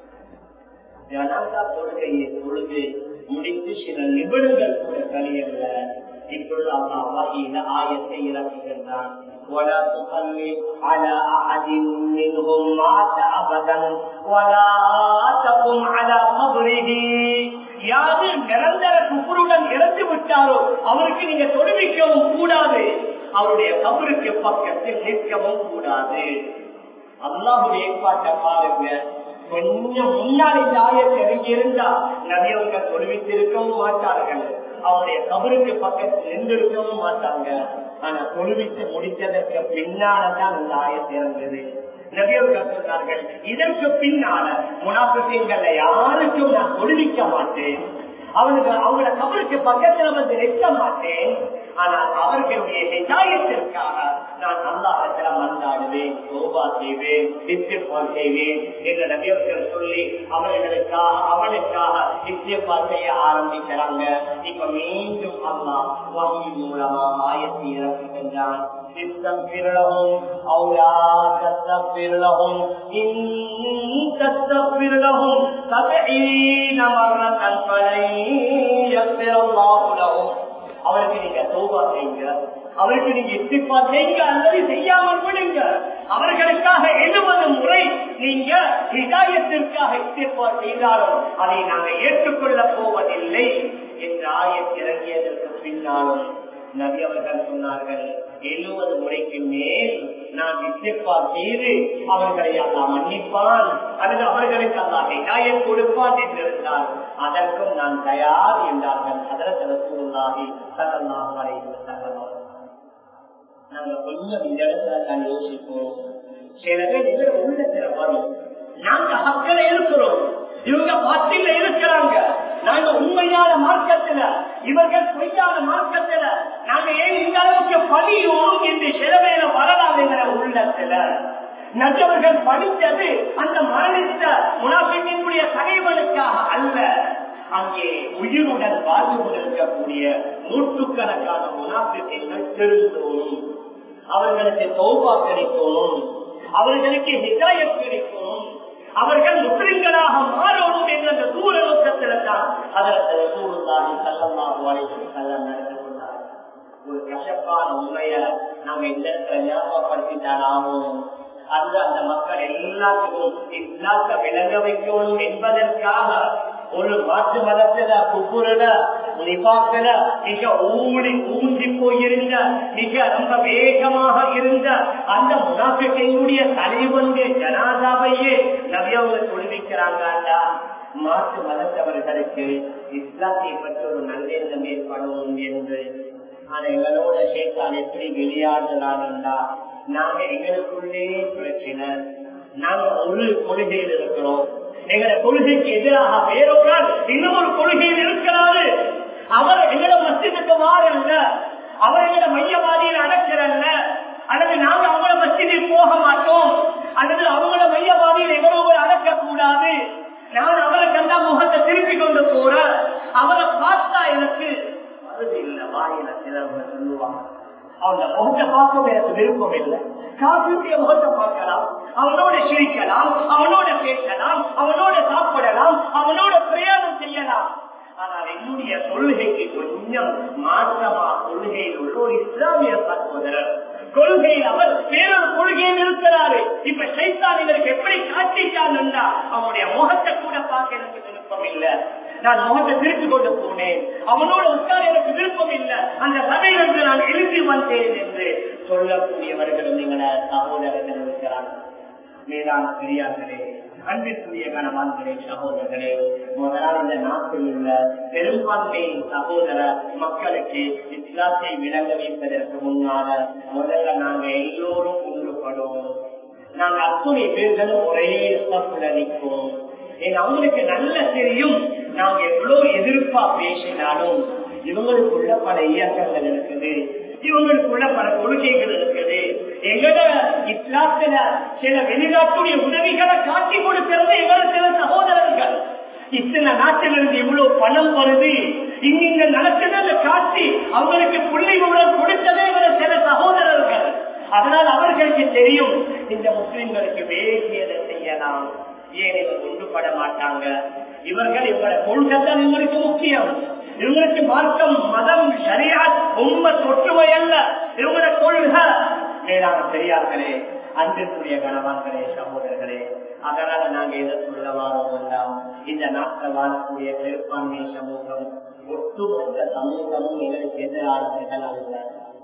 ஜனாதா தொழுகையை தொழுது முடித்து சில நிமிடங்கள் கூட கழியல்ல இப்பொழுது அல்லாஹ் வகையில ஆயத்தை இறக்குகின்றான் ولا تصلي على أحد منهم مات أبدا ولا تقم على قبره யாரு நிரந்தர குப்புருடன் இறந்து விட்டாரோ அவருக்கு நீங்க தொழுவிக்கவும் கூடாது அவருடைய கபருக்கு பக்கத்தில் நிற்கவும் கூடாது அல்லாஹுடைய ஏற்பாட்டை பாருங்க கொஞ்சம் முன்னாடி தாயத்தை இறங்கி இருந்தா நபியவங்க தொழுவித்திருக்கவும் மாட்டார்கள் அவருடைய கபருக்கு பக்கத்தில் நின்றிருக்கவும் மாட்டாங்க ஆனா தொழுவித்து முடித்ததற்கு பின்னால்தான் இந்த ஆயத்தை இறங்குது நபியவர்கள் சொன்னார்கள் இதற்கு பின்னால முனாபிசங்கள்ல யாருக்கும் நான் தொழுவிக்க மாட்டேன் அவனுக்கு அவங்களோட கபருக்கு பக்கத்துல வந்து நிற்க மாட்டேன் ஆனால் அவர்களுடைய ஹிதாயத்திற்காக நான் அல்லாஹத்துல மந்தாடுவேன் சோபா செய்வேன் நித்தியப்பா செய்வேன் என்ற நபியவர்கள் சொல்லி அவர்களுக்காக அவனுக்காக நித்தியப்பா செய்ய ஆரம்பிக்கிறாங்க இப்ப மீண்டும் அல்லாஹ் வகை மூலமா ஆயத்தை இறக்குகின்றான் استغفر لهم او لا تستغفر لهم ان تستغفر لهم سبعين مرة فلن يغفر الله لهم அவருக்கு நீங்க தோபா செய்யுங்க அவருக்கு நீங்க இஸ்திப்பா செய்யுங்க அல்லது செய்யாமல் விடுங்க அவர்களுக்காக எழுபது முறை நீங்க ஹிதாயத்திற்காக இஸ்திப்பா செய்தாலும் அதை நாங்கள் ஏற்றுக்கொள்ளப் போவதில்லை என்ற ஆயத் இறங்கியதற்கு பின்னாலும் நபி அவர்கள் சொன்னார்கள் எழுபது முறைக்கு மேல் நான் வித்தியப்பா செய்து அவர்களை அல்லா மன்னிப்பான் அல்லது அவர்களுக்கு அல்லா ஹிதாயம் கொடுப்பான் என்றிருந்தால் அதற்கும் நான் தயார் என்றார்கள் அதற்கு சூழ்நாகி சதமாக வரைந்து நாங்க கொஞ்சம் இந்த இடத்துல தான் யோசிப்போம் சில பேர் இதுல உள்ளத்துல வரும் நாங்க ஹக்கல இருக்கிறோம் இவங்க பத்தில இருக்கிறாங்க நாங்க உண்மையான மார்க்கத்துல இவர்கள் பொய்யான மார்க்கத்துல நாங்க ஏன் இந்த அளவுக்கு பணியோம் என்று சிலவேல வரலாம் என்ற உள்ளத்துல நல்லவர்கள் படித்தது அந்த மரணித்த முனாபினுடைய தலைவனுக்காக அல்ல அங்கே உயிருடன் வாழ்ந்து கொண்டிருக்கக்கூடிய நூற்றுக்கணக்கான முனாபிகள் திருந்தோம் அவர்களுக்கு தோபா கிடைக்கும் அவர்களுக்கு ஹிதாயத் கிடைக்கும் அவர்கள் முஸ்லிம்களாக மாறணும் என்ற அந்த தூர நோக்கத்தில் தான் அதற்கு சூழ்ந்தாகி செல்லமாக வரைக்கும் செல்ல நடந்து கொண்டார் ஒரு கசப்பான உண்மைய நாங்க இந்த இடத்துல ஞாபகப்படுத்திட்டாலும் அந்த அந்த மக்கள் எல்லாத்துக்கும் இஸ்லாத்தை விளங்க வைக்கணும் என்பதற்காக ஒரு மாற்று மதத்துல குப்புறல நிபாக்கல மிக ஊடி ஊஞ்சி போயிருந்த மிக ரொம்ப வேகமாக இருந்த அந்த முனாபிக்கையுடைய தலைவனுடைய ஜனாதாவையே நவியவங்க தொழுவிக்கிறாங்கடா மாற்று மதத்தவர்களுக்கு இஸ்லாத்தை பற்றி ஒரு நல்லெண்ணம் ஏற்படும் என்று ஆனா எங்களோட சேர்த்தால் எப்படி வெளியாடுறாங்கடா நாங்க எங்களுக்குள்ளே பிரச்சனை நாங்க ஒரு கொள்கையில் இருக்கிறோம் எங்களோட கொள்கைக்கு எதிராக வேறொரு இன்னும் ஒரு கொள்கையில் இருக்கிறாரு அவர் எங்களோட மஸ்திக்கு மாறல்ல அவர் எங்களோட மையவாதியில் அடைக்கிறல்ல அல்லது நாங்க அவங்கள மஸ்திதில் போக மாட்டோம் அல்லது அவங்கள மையவாதியில் எங்களோட அடக்க கூடாது நான் அவரை கண்டா முகத்தை திருப்பி கொண்டு போற அவரை பார்த்தா எனக்கு வருது இல்லை வாயில சிலவங்க சொல்லுவாங்க அவங்க முகத்தை பார்க்க எனக்கு விருப்பம் இல்லை காப்பியுடைய முகத்தை பார்க்கலாம் அவனோட சிரிக்கலாம் அவனோட பேசலாம் அவனோட சாப்பிடலாம் அவனோட பிரயாணம் செய்யலாம் ஆனால் என்னுடைய கொள்கைக்கு கொஞ்சம் மாற்றமா கொள்கையில் உள்ள ஒரு இஸ்லாமிய சகோதரர் கொள்கையில் அவர் வேறொரு கொள்கையில் இருக்கிறாரு இப்ப சைத்தான் இதற்கு எப்படி காட்டிட்டான் அவனுடைய முகத்தை கூட பார்க்க எனக்கு விருப்பம் இல்லை நான் முகத்தை திருப்பி கொண்டு போனேன் அவனோட உட்கார எனக்கு விருப்பம் இல்லை அந்த சபையிலிருந்து நான் எழுதி வந்தேன் என்று சொல்லக்கூடியவர்களும் எங்கள சகோதரர்கள் இருக்கிறார்கள் மேலான பெரியார்களே அன்பிற்குரிய கணவான்களே சகோதரர்களே முதலால் இந்த நாட்டில் உள்ள பெரும்பான்மை சகோதர மக்களுக்கு இஸ்லாத்தை விளங்க வைப்பதற்கு முன்னால முதல்ல நாங்க எல்லோரும் ஒன்றுபடுவோம் நாங்க அத்துணை பேர்களும் ஒரே ஸ்டப்ல நிற்போம் அவங்களுக்கு நல்ல தெரியும் நாங்க எவ்வளவு எதிர்ப்பா பேசினாலும் இவங்களுக்குள்ள பல இயக்கங்கள் இருக்குது இவங்களுக்குள்ள பல கொள்கைகள் இருக்குது எங்கட இஸ்லாத்துல சில வெளிநாட்டுடைய உதவிகளை காட்டி கொடுக்கிறது எங்களோட சில சகோதரர்கள் இத்தனை நாட்டிலிருந்து இவ்வளவு பணம் வருது இங்க நடக்குதுன்னு காட்டி அவங்களுக்கு புள்ளி விவரம் கொடுத்ததே இவர சில சகோதரர்கள் அதனால் அவர்களுக்கு தெரியும் இந்த முஸ்லிம்களுக்கு வேண்டியதை செய்யலாம் ஏன் இவர் ஒன்றுபட மாட்டாங்க இவர்கள் இவங்களோட கொள்கை தான் இவங்களுக்கு முக்கியம் இவங்களுக்கு மார்க்கம் மதம் சரியா உண்மை தொற்றுமை அல்ல இவங்களோட கொள்கை மேலான பெரியார்களே அன்பிற்குரிய கணவான்களே சகோதரர்களே அதனால நாங்க எதை சொல்ல வாரோம் இந்த நாட்டில் வாழக்கூடிய பெரும்பான்மை சமூகம் ஒட்டுமொத்த சமூகமும் எங்களுக்கு எதிரானவர்கள் அல்ல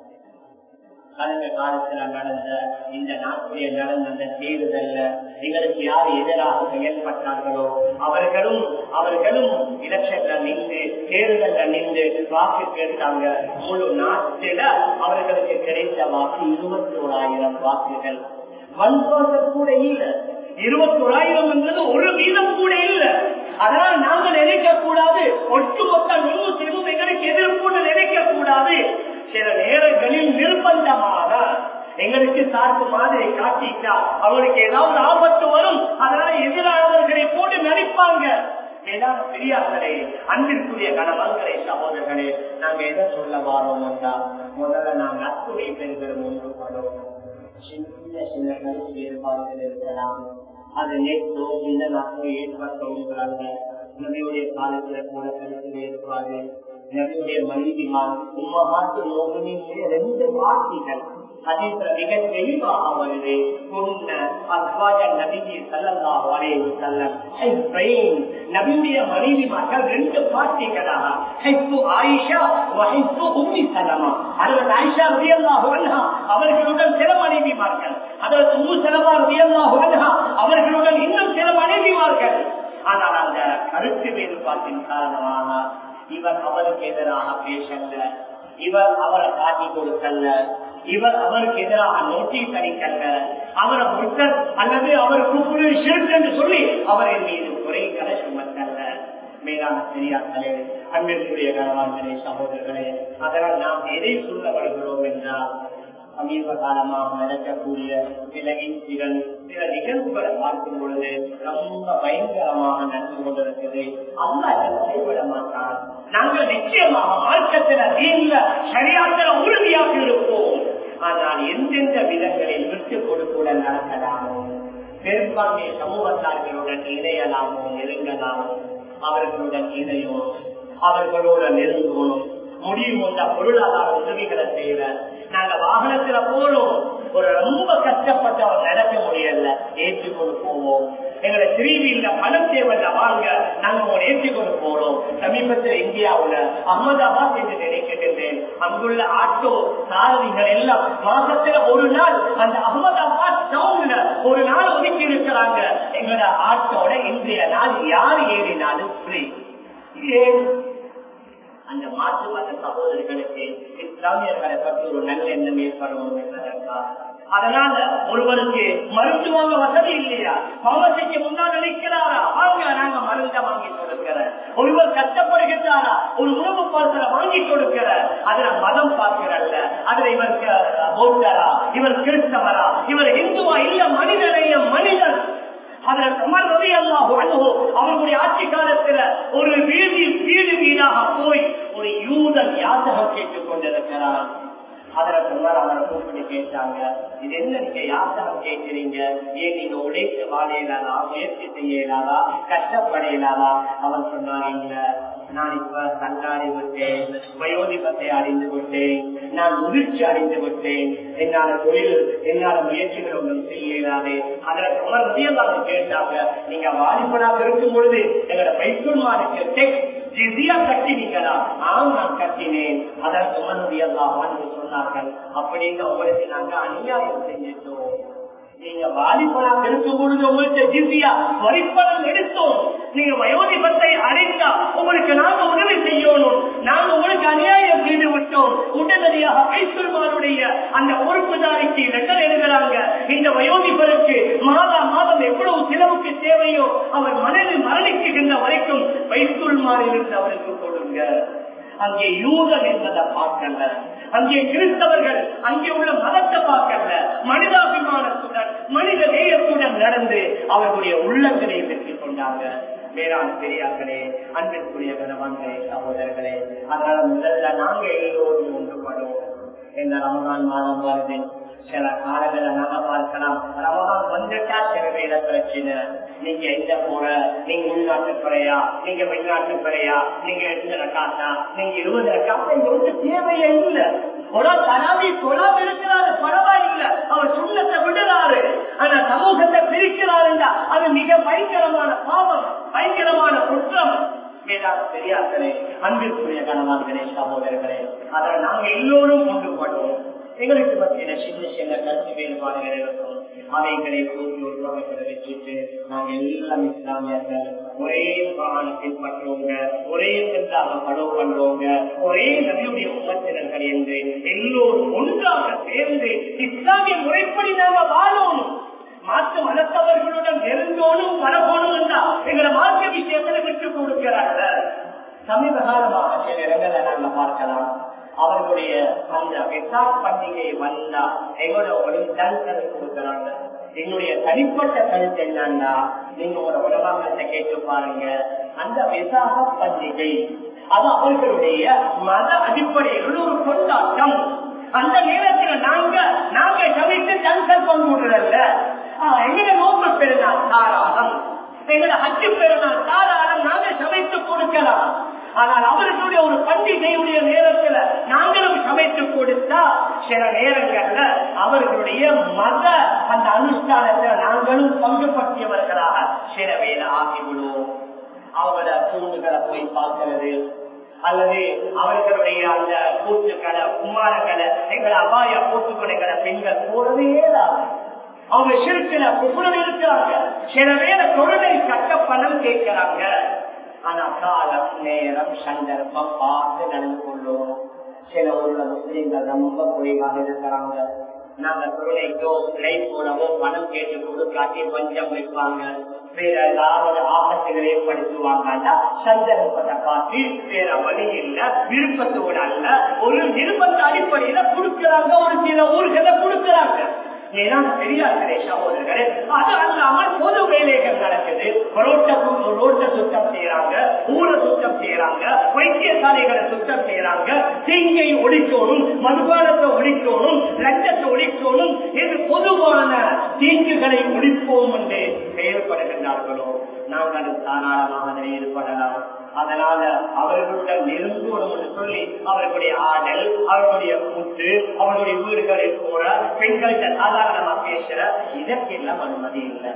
கடந்த காலத்துல நடந்த இந்த நாட்டுடைய நடந்த அந்த தேர்தல்ல எங்களுக்கு யார் எதிராக செயல்பட்டார்களோ அவர்களும் அவர்களும் இலட்சத்துல நின்று தேர்தல்ல நின்று வாக்கு கேட்டாங்க முழு நாட்டில அவர்களுக்கு கிடைத்த வாக்கு இருபத்தி ஓராயிரம் வாக்குகள் ஒன் பர்சன்ட் கூட இல்ல இருபத்தி ஓராயிரம் என்பது ஒரு வீதம் கூட இல்ல அதனால் நாங்கள் நினைக்க கூடாது ஒட்டுமொத்த நூறு எங்களுக்கு எதிர்ப்பு நினைக்க கூடாது சில நேரங்களில் நிர்பந்தமாக எங்களுக்கு சார்பு மாதிரி காட்டிட்டா அவங்களுக்கு ஏதாவது ஆபத்து வரும் அதனால எதிரானவர்களை போட்டு நடிப்பாங்க ஏதாவது பெரியார்களே அன்பிற்குரிய கணவன்களே சகோதரர்களே நாங்க எதை சொல்ல வாரோம்னா முதல்ல நாங்க அத்துணை பெண்களும் ஒன்றுபடும் சின்ன சின்ன கருத்து வேறுபாடுகள் இருக்கலாம் அது நேற்றோ இந்த நாட்களோ ஏற்பட்டவங்க நபியுடைய காலத்துல கூட கருத்து வேறுபாடு நபியுடைய மனைவிமார் உம்மகாத்து மோகனின் ரெண்டு வார்த்தைகள் அதில் மிக தெளிவாக வருது கொண்ட அஸ்வாஜ நபிஜி சல்லல்லாஹு அலைஹி வஸல்லம் ஹைஃபைன் நபியுடைய மனைவிமார்கள் ரெண்டு வார்த்தைகளாக ஹைஃபு ஆயிஷா வ ஹைஃபு உம்மி சலமா அதற்கு ஆயிஷா ரலியல்லாஹு அன்ஹா அவர்களுடன் சில மனைவிமார்கள் அதற்கு உம்மு சலமா ரலியல்லாஹு அன்ஹா அவர்களுடன் இன்னும் சில மனைவிமார்கள் ஆனால் அந்த கருத்து வேறுபாட்டின் காரணமாக இவர் அவருக்கு எதிராக பேசல இவர் அவரை காட்டி கொடுக்கல இவர் அவருக்கு எதிராக நோட்டீஸ் அடிக்கல அவரை முட்டல் அல்லது அவர் கூப்பிடு ஷிர்க் என்று சொல்லி அவரின் மீது குறைகளை சுமத்தல்ல மேலான பெரியார்களே அன்பிற்குரிய கணவான்களே சகோதரர்களே அதனால் நாம் எதை சொல்ல வருகிறோம் என்றால் சமீப காலமாக நடக்கக்கூடிய சில இன்சிகள் சில நிகழ்வுகளை பார்க்கும் பொழுது ரொம்ப பயங்கரமாக நடந்து கொண்டிருக்கிறது அல்லா கைவிட மாட்டான் நாங்கள் நிச்சயமாக மார்க்கத்தில தீன்ல சரியாத்திர உறுதியாக இருப்போம் ஆனால் எந்தெந்த விதங்களில் விட்டு கொடுக்குடன் நடக்கலாமோ பெரும்பான்மை சமூகத்தார்களுடன் இணையலாமோ நெருங்கலாமோ அவர்களுடன் இணையும் அவர்களோட நெருங்கணும் முடியும் கொண்ட பொருளாதார உதவிகளை செய்யற நாங்க வாகனத்துல போனோம் ஒரு ரொம்ப கஷ்டப்பட்டவர் நடக்க முடியல ஏற்றி கொண்டு போவோம் எங்களை திருவியில பணம் தேவையில்ல வாங்க நாங்க உங்களை ஏற்றி கொண்டு போறோம் சமீபத்தில் இந்தியாவுல அகமதாபாத் என்று நினைக்கின்றேன் அங்குள்ள ஆட்டோ சாரதிகள் எல்லாம் மாசத்துல ஒரு நாள் அந்த அகமதாபாத் டவுன்ல ஒரு நாள் ஒதுக்கி இருக்கிறாங்க எங்களோட ஆட்டோட இன்றைய நாள் யார் ஏறினாலும் ஃப்ரீ ஏன் அந்த மாற்று மத சகோதரர்களுக்கு இஸ்லாமியர்களை பற்றி ஒரு நல்ல எண்ணம் ஏற்படும் என்பதற்காக அதனால ஒருவருக்கு மருத்துவங்க வசதி இல்லையா பாவசைக்கு முன்னால் நினைக்கிறாரா வாங்க நாங்க மருந்த வாங்கி கொடுக்கிற ஒருவர் கஷ்டப்படுகின்றாரா ஒரு உணவு பார்சல வாங்கி கொடுக்கிற அதுல மதம் பார்க்கிறல்ல அதுல இவர் பௌத்தரா இவர் கிறிஸ்தவரா இவர் இந்துவா இல்ல மனிதனைய மனிதன் அவர்களுடைய ஆட்சி காலத்துல ஒரு வீதி வீடு வீடாக போய் ஒரு யூதன் யாசகம் கேட்டுக் கொண்டிருக்கிறார் அதற்கு முன்னால் அவரை கூப்பிட்டு கேட்டாங்க இது என்ன நீங்க யாசகம் கேட்கிறீங்க ஏன் நீங்க உழைத்து வாழையிலாதா முயற்சி செய்யலாதா கஷ்டப்படையலாதா அவர் சொன்னாங்க நான் இப்ப கண்ணாடி விட்டேன் வயோதிபத்தை அடைந்து விட்டேன் நான் முதிர்ச்சி அடைந்து விட்டேன் என்னால தொழில் என்னால முயற்சிகள் ஒன்றும் செய்யலாது அதற்கு உமர் முதியமாக கேட்டாங்க நீங்க வாலிபனாக இருக்கும் பொழுது எங்களோட பைக்குமாருக்கு டெக் ஜிசியா கட்டினீங்களா ஆம் நான் கட்டினேன் அதற்கு உமனுடைய சொன்னார்கள் அப்படின்னு உங்களுக்கு நாங்க அநியாயம் செஞ்சிட்டோம் நீங்க வாலிபனாக இருக்கும் பொழுது உங்களுக்கு ஜிசியா வரிப்பணம் எடுத்தோம் நீங்க வயோதிபத்தை அடைந்தா உங்களுக்கு நாங்க உதவி செய்யணும் நாங்க உங்களுக்கு அநியாயம் செய்து விட்டோம் உடனடியாக கைசுல்மாருடைய அந்த பொறுப்புதாரிக்கு லெட்டர் எழுதுறாங்க இந்த வயோதிபருக்கு மாதா மாதம் எவ்வளவு செலவுக்கு தேவையோ அவர் மனதில் மரணிக்குகின்ற வரைக்கும் வைத்துல்மாரில் இருந்து அவருக்கு கொடுங்க அங்கே யூதன் என்பதை பார்க்கல அங்கே கிறிஸ்தவர்கள் அங்கே உள்ள மதத்தை பார்க்கல மனிதாபிமானத்துடன் மனித நேயத்துடன் நடந்து அவர்களுடைய உள்ளங்களை வெற்றி கொண்டாங்க வேளாண் பெரியார்களே அன்பிற்குரிய கணவான்களே சகோதரர்களே அதனால முதல்ல நாங்க எல்லோரும் ஒன்றுபடுவோம் இந்த ரமதான் மாதம் வருது சில காலங்களை நாங்க பார்க்கலாம் ரமதான் வந்துட்டா சில பேர பிரச்சனை நீங்க எந்த போற நீங்க உள்நாட்டு பிறையா நீங்க வெளிநாட்டு பிறையா நீங்க எட்டு ரக்காத்தா நீங்க இருபது ரக்காத்தா இங்க வந்து தேவையே இல்லை ஒரு தராவி தொழாம இருக்கிறாரு பரவாயில்லை அவர் சுண்ணத்தை விடுறாரு ஆனா சமூகத்தை பிரிக்கிறாருன்னா அது மிக பயங்கரமான பாவம் பயங்கரமான குற்றம் வேதாந்த பெரியார்களே அன்பிற்குரிய கணவான்களே சகோதரர்களே அதில் நாங்க எல்லோரும் கொண்டு போடுவோம் எங்களுக்கு பற்றின சின்ன சின்ன கருத்து வேறுபாடுகள் இருக்கும் அவைகளை கூட்டி ஒரு பக்கத்தில் வச்சுட்டு நாங்க எல்லாம் இஸ்லாமியர்கள் ஒரே பானை பின்பற்றுவோங்க ஒரே சென்றாக படவு பண்றவங்க ஒரே நபியுடைய உமத்தினர்கள் என்று எல்லோரும் ஒன்றாக சேர்ந்து இஸ்லாமிய முறைப்படி நாங்க வாழணும் மாற்று மதத்தவர்களுடன் நெருங்கோனும் பழகோனும் என்றா எங்களை மார்க்க விஷயத்துல விட்டு கொடுக்கிறார்கள் சமீப காலமாக சில இடங்களை நாங்க பார்க்கலாம் அவர்களுடைய அந்த வெசாக் பண்டிகை வந்தா எங்களோட ஒரு தன்சனை கொடுக்கிறாங்க என்னுடைய தனிப்பட்ட கருத்து என்னன்னா நீங்க உங்களோட உலகத்தை கேட்டு பாருங்க அந்த விசாக பண்டிகை அது அவர்களுடைய மத அடிப்படையில் ஒரு கொண்டாட்டம் அந்த நேரத்தில் நாங்க நாங்க தவிர்த்து தன்சல் பங்கு விடுறல்ல எங்கட நோக்கு பெருநாள் தாராளம் எங்கட ஹஜ்ஜு பெருநாள் தாராளம் நாங்க சமைத்து கொடுக்கலாம் ஆனால் அவர்களுடைய ஒரு பண்டிகையுடைய நேரத்துல நாங்களும் சமைத்து கொடுத்தா சில நேரங்கள்ல அவர்களுடைய மத அந்த அனுஷ்டானத்தை நாங்களும் பங்கு பற்றியவர்களாக சில வேலை ஆகிவிடுவோம் அவங்களோட தூண்டுகளை போய் பார்க்கிறது அல்லது அவர்களுடைய அந்த கூட்டுக்களை குமாரங்களை எங்களை அபாய கூட்டுக்கொலைகளை பெண்கள் போறதே தான் அவங்க சிறுக்கில புகழ் இருக்கிறாங்க சில வேலை தொழிலை கட்ட பணம் கேட்கிறாங்க ஆனா காலம் நேரம் சந்தர்ப்பம் பார்த்து நடந்து கொள்ளும் சில ஊர்ல முஸ்லீம்கள் ரொம்ப குறைவாக இருக்கிறாங்க நாங்க தொழிலைக்கோ லைஃப் போடவோ பணம் கேட்டு கொடுக்காட்டி பஞ்சம் வைப்பாங்க வேற ஏதாவது ஆபத்துகளை ஏற்படுத்துவாங்கன்னா சந்தர்ப்பத்தை பார்த்து வேற வழி இல்ல விருப்பத்தோடு அல்ல ஒரு நிருபத்த அடிப்படையில கொடுக்கிறாங்க ஒரு சில ஊர்களை கொடுக்கிறாங்க ஏன்னா பெரியார்களே சகோதரர்களே அது அல்லாமல் பொது வேலைகள் நடக்குது ரோட்ட ரோட்ட சுத்தம் செய்யறாங்க ஊரை சுத்தம் செய்யறாங்க வைத்தியசாலைகளை சுத்தம் செய்யறாங்க தீங்கை ஒழிக்கணும் மதுபானத்தை ஒழிக்கணும் லட்சத்தை ஒழிக்கணும் இது பொதுவான தீங்குகளை ஒழிப்போம் என்று செயல்படுகின்றார்களோ நாங்கள் தாராளமாக அதில் ஈடுபடலாம் அதனால அவர்களுடன் நெருங்கணும் என்று சொல்லி அவர்களுடைய ஆடல் அவர்களுடைய கூட்டு அவர்களுடைய வீடுகளில் போற பெண்கள்கிட்ட சாதாரணமா பேசுற இதற்கெல்லாம் அனுமதி இல்லை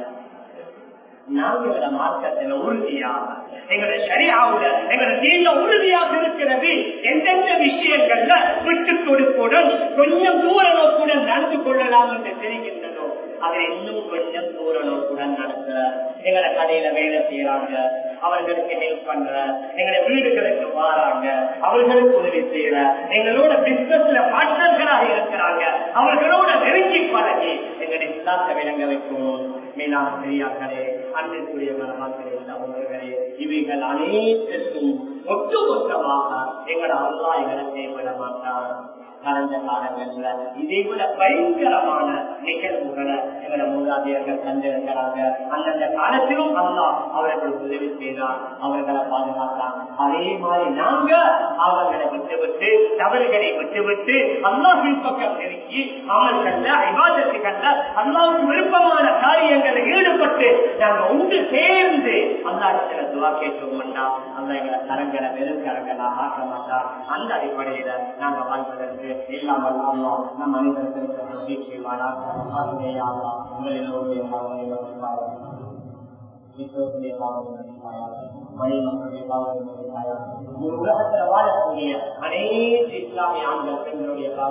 நாங்களோட மார்க்கத்துல உறுதியாக எங்களோட சரியாவுல எங்களோட தீங்க உறுதியாக இருக்கிறது எந்தெந்த விஷயங்கள்ல விட்டு கொடுப்புடன் கொஞ்சம் தூர நோக்குடன் நடந்து கொள்ளலாம் என்று தெரிகின்றதோ அதை இன்னும் கொஞ்சம் தூர நோக்குடன் நடத்துற எங்களை கடையில வேலை செய்யறாங்க அவர்களுக்கு ஹெல்ப் பண்ற எங்களை வீடுகளுக்கு வாராங்க அவர்களுக்கு உதவி செய்யற எங்களோட பிசினஸ்ல பார்ட்னர்களாக இருக்கிறாங்க அவர்களோட நெருங்கி பழகி எங்களை இஸ்லாத்தை விளங்க வைக்கணும் மேலான பெரியார்களே அன்பிற்குரிய மனமாக்களே சகோதரர்களே இவைகள் அனைத்திற்கும் ஒட்டுமொத்தமாக எங்களை அல்லா எங்களை செய்விட மாட்டார் கடந்த காலங்கள்ல இதை விட பயங்கரமான நிகழ்வுகளை எங்களை மூதாதையர்கள் தந்திருக்கிறாங்க அந்தந்த காலத்திலும் அல்லா அவர்களுக்கு உதவி செய்தார் அவர்களை பாதுகாத்தார் அதே மாதிரி நாங்க அவர்களை விட்டுவிட்டு தவறுகளை விட்டுவிட்டு அல்லாஹின் பக்கம் நெருங்கி அமல்கள்ல விவாதத்துகள்ல அல்லாவுக்கு விருப்பமான காரியங்களில் ஈடுபட்டு நாங்க ஒன்று சேர்ந்து அல்லாஹிடத்துல துவா கேட்டோம்னா அல்லா எங்களை கரங்களை வெறும் கரங்களாக ஆக்க மாட்டார் அந்த அடிப்படையில நாங்க வாழ்வதற்கு எல்லாம் அல்லா நம் அனைவருக்கு செய்வாராக உங்களில் உலகத்துல வாழக்கூடிய அனைத்து இஸ்லாமிய ஆண்கள் பெண்களுடைய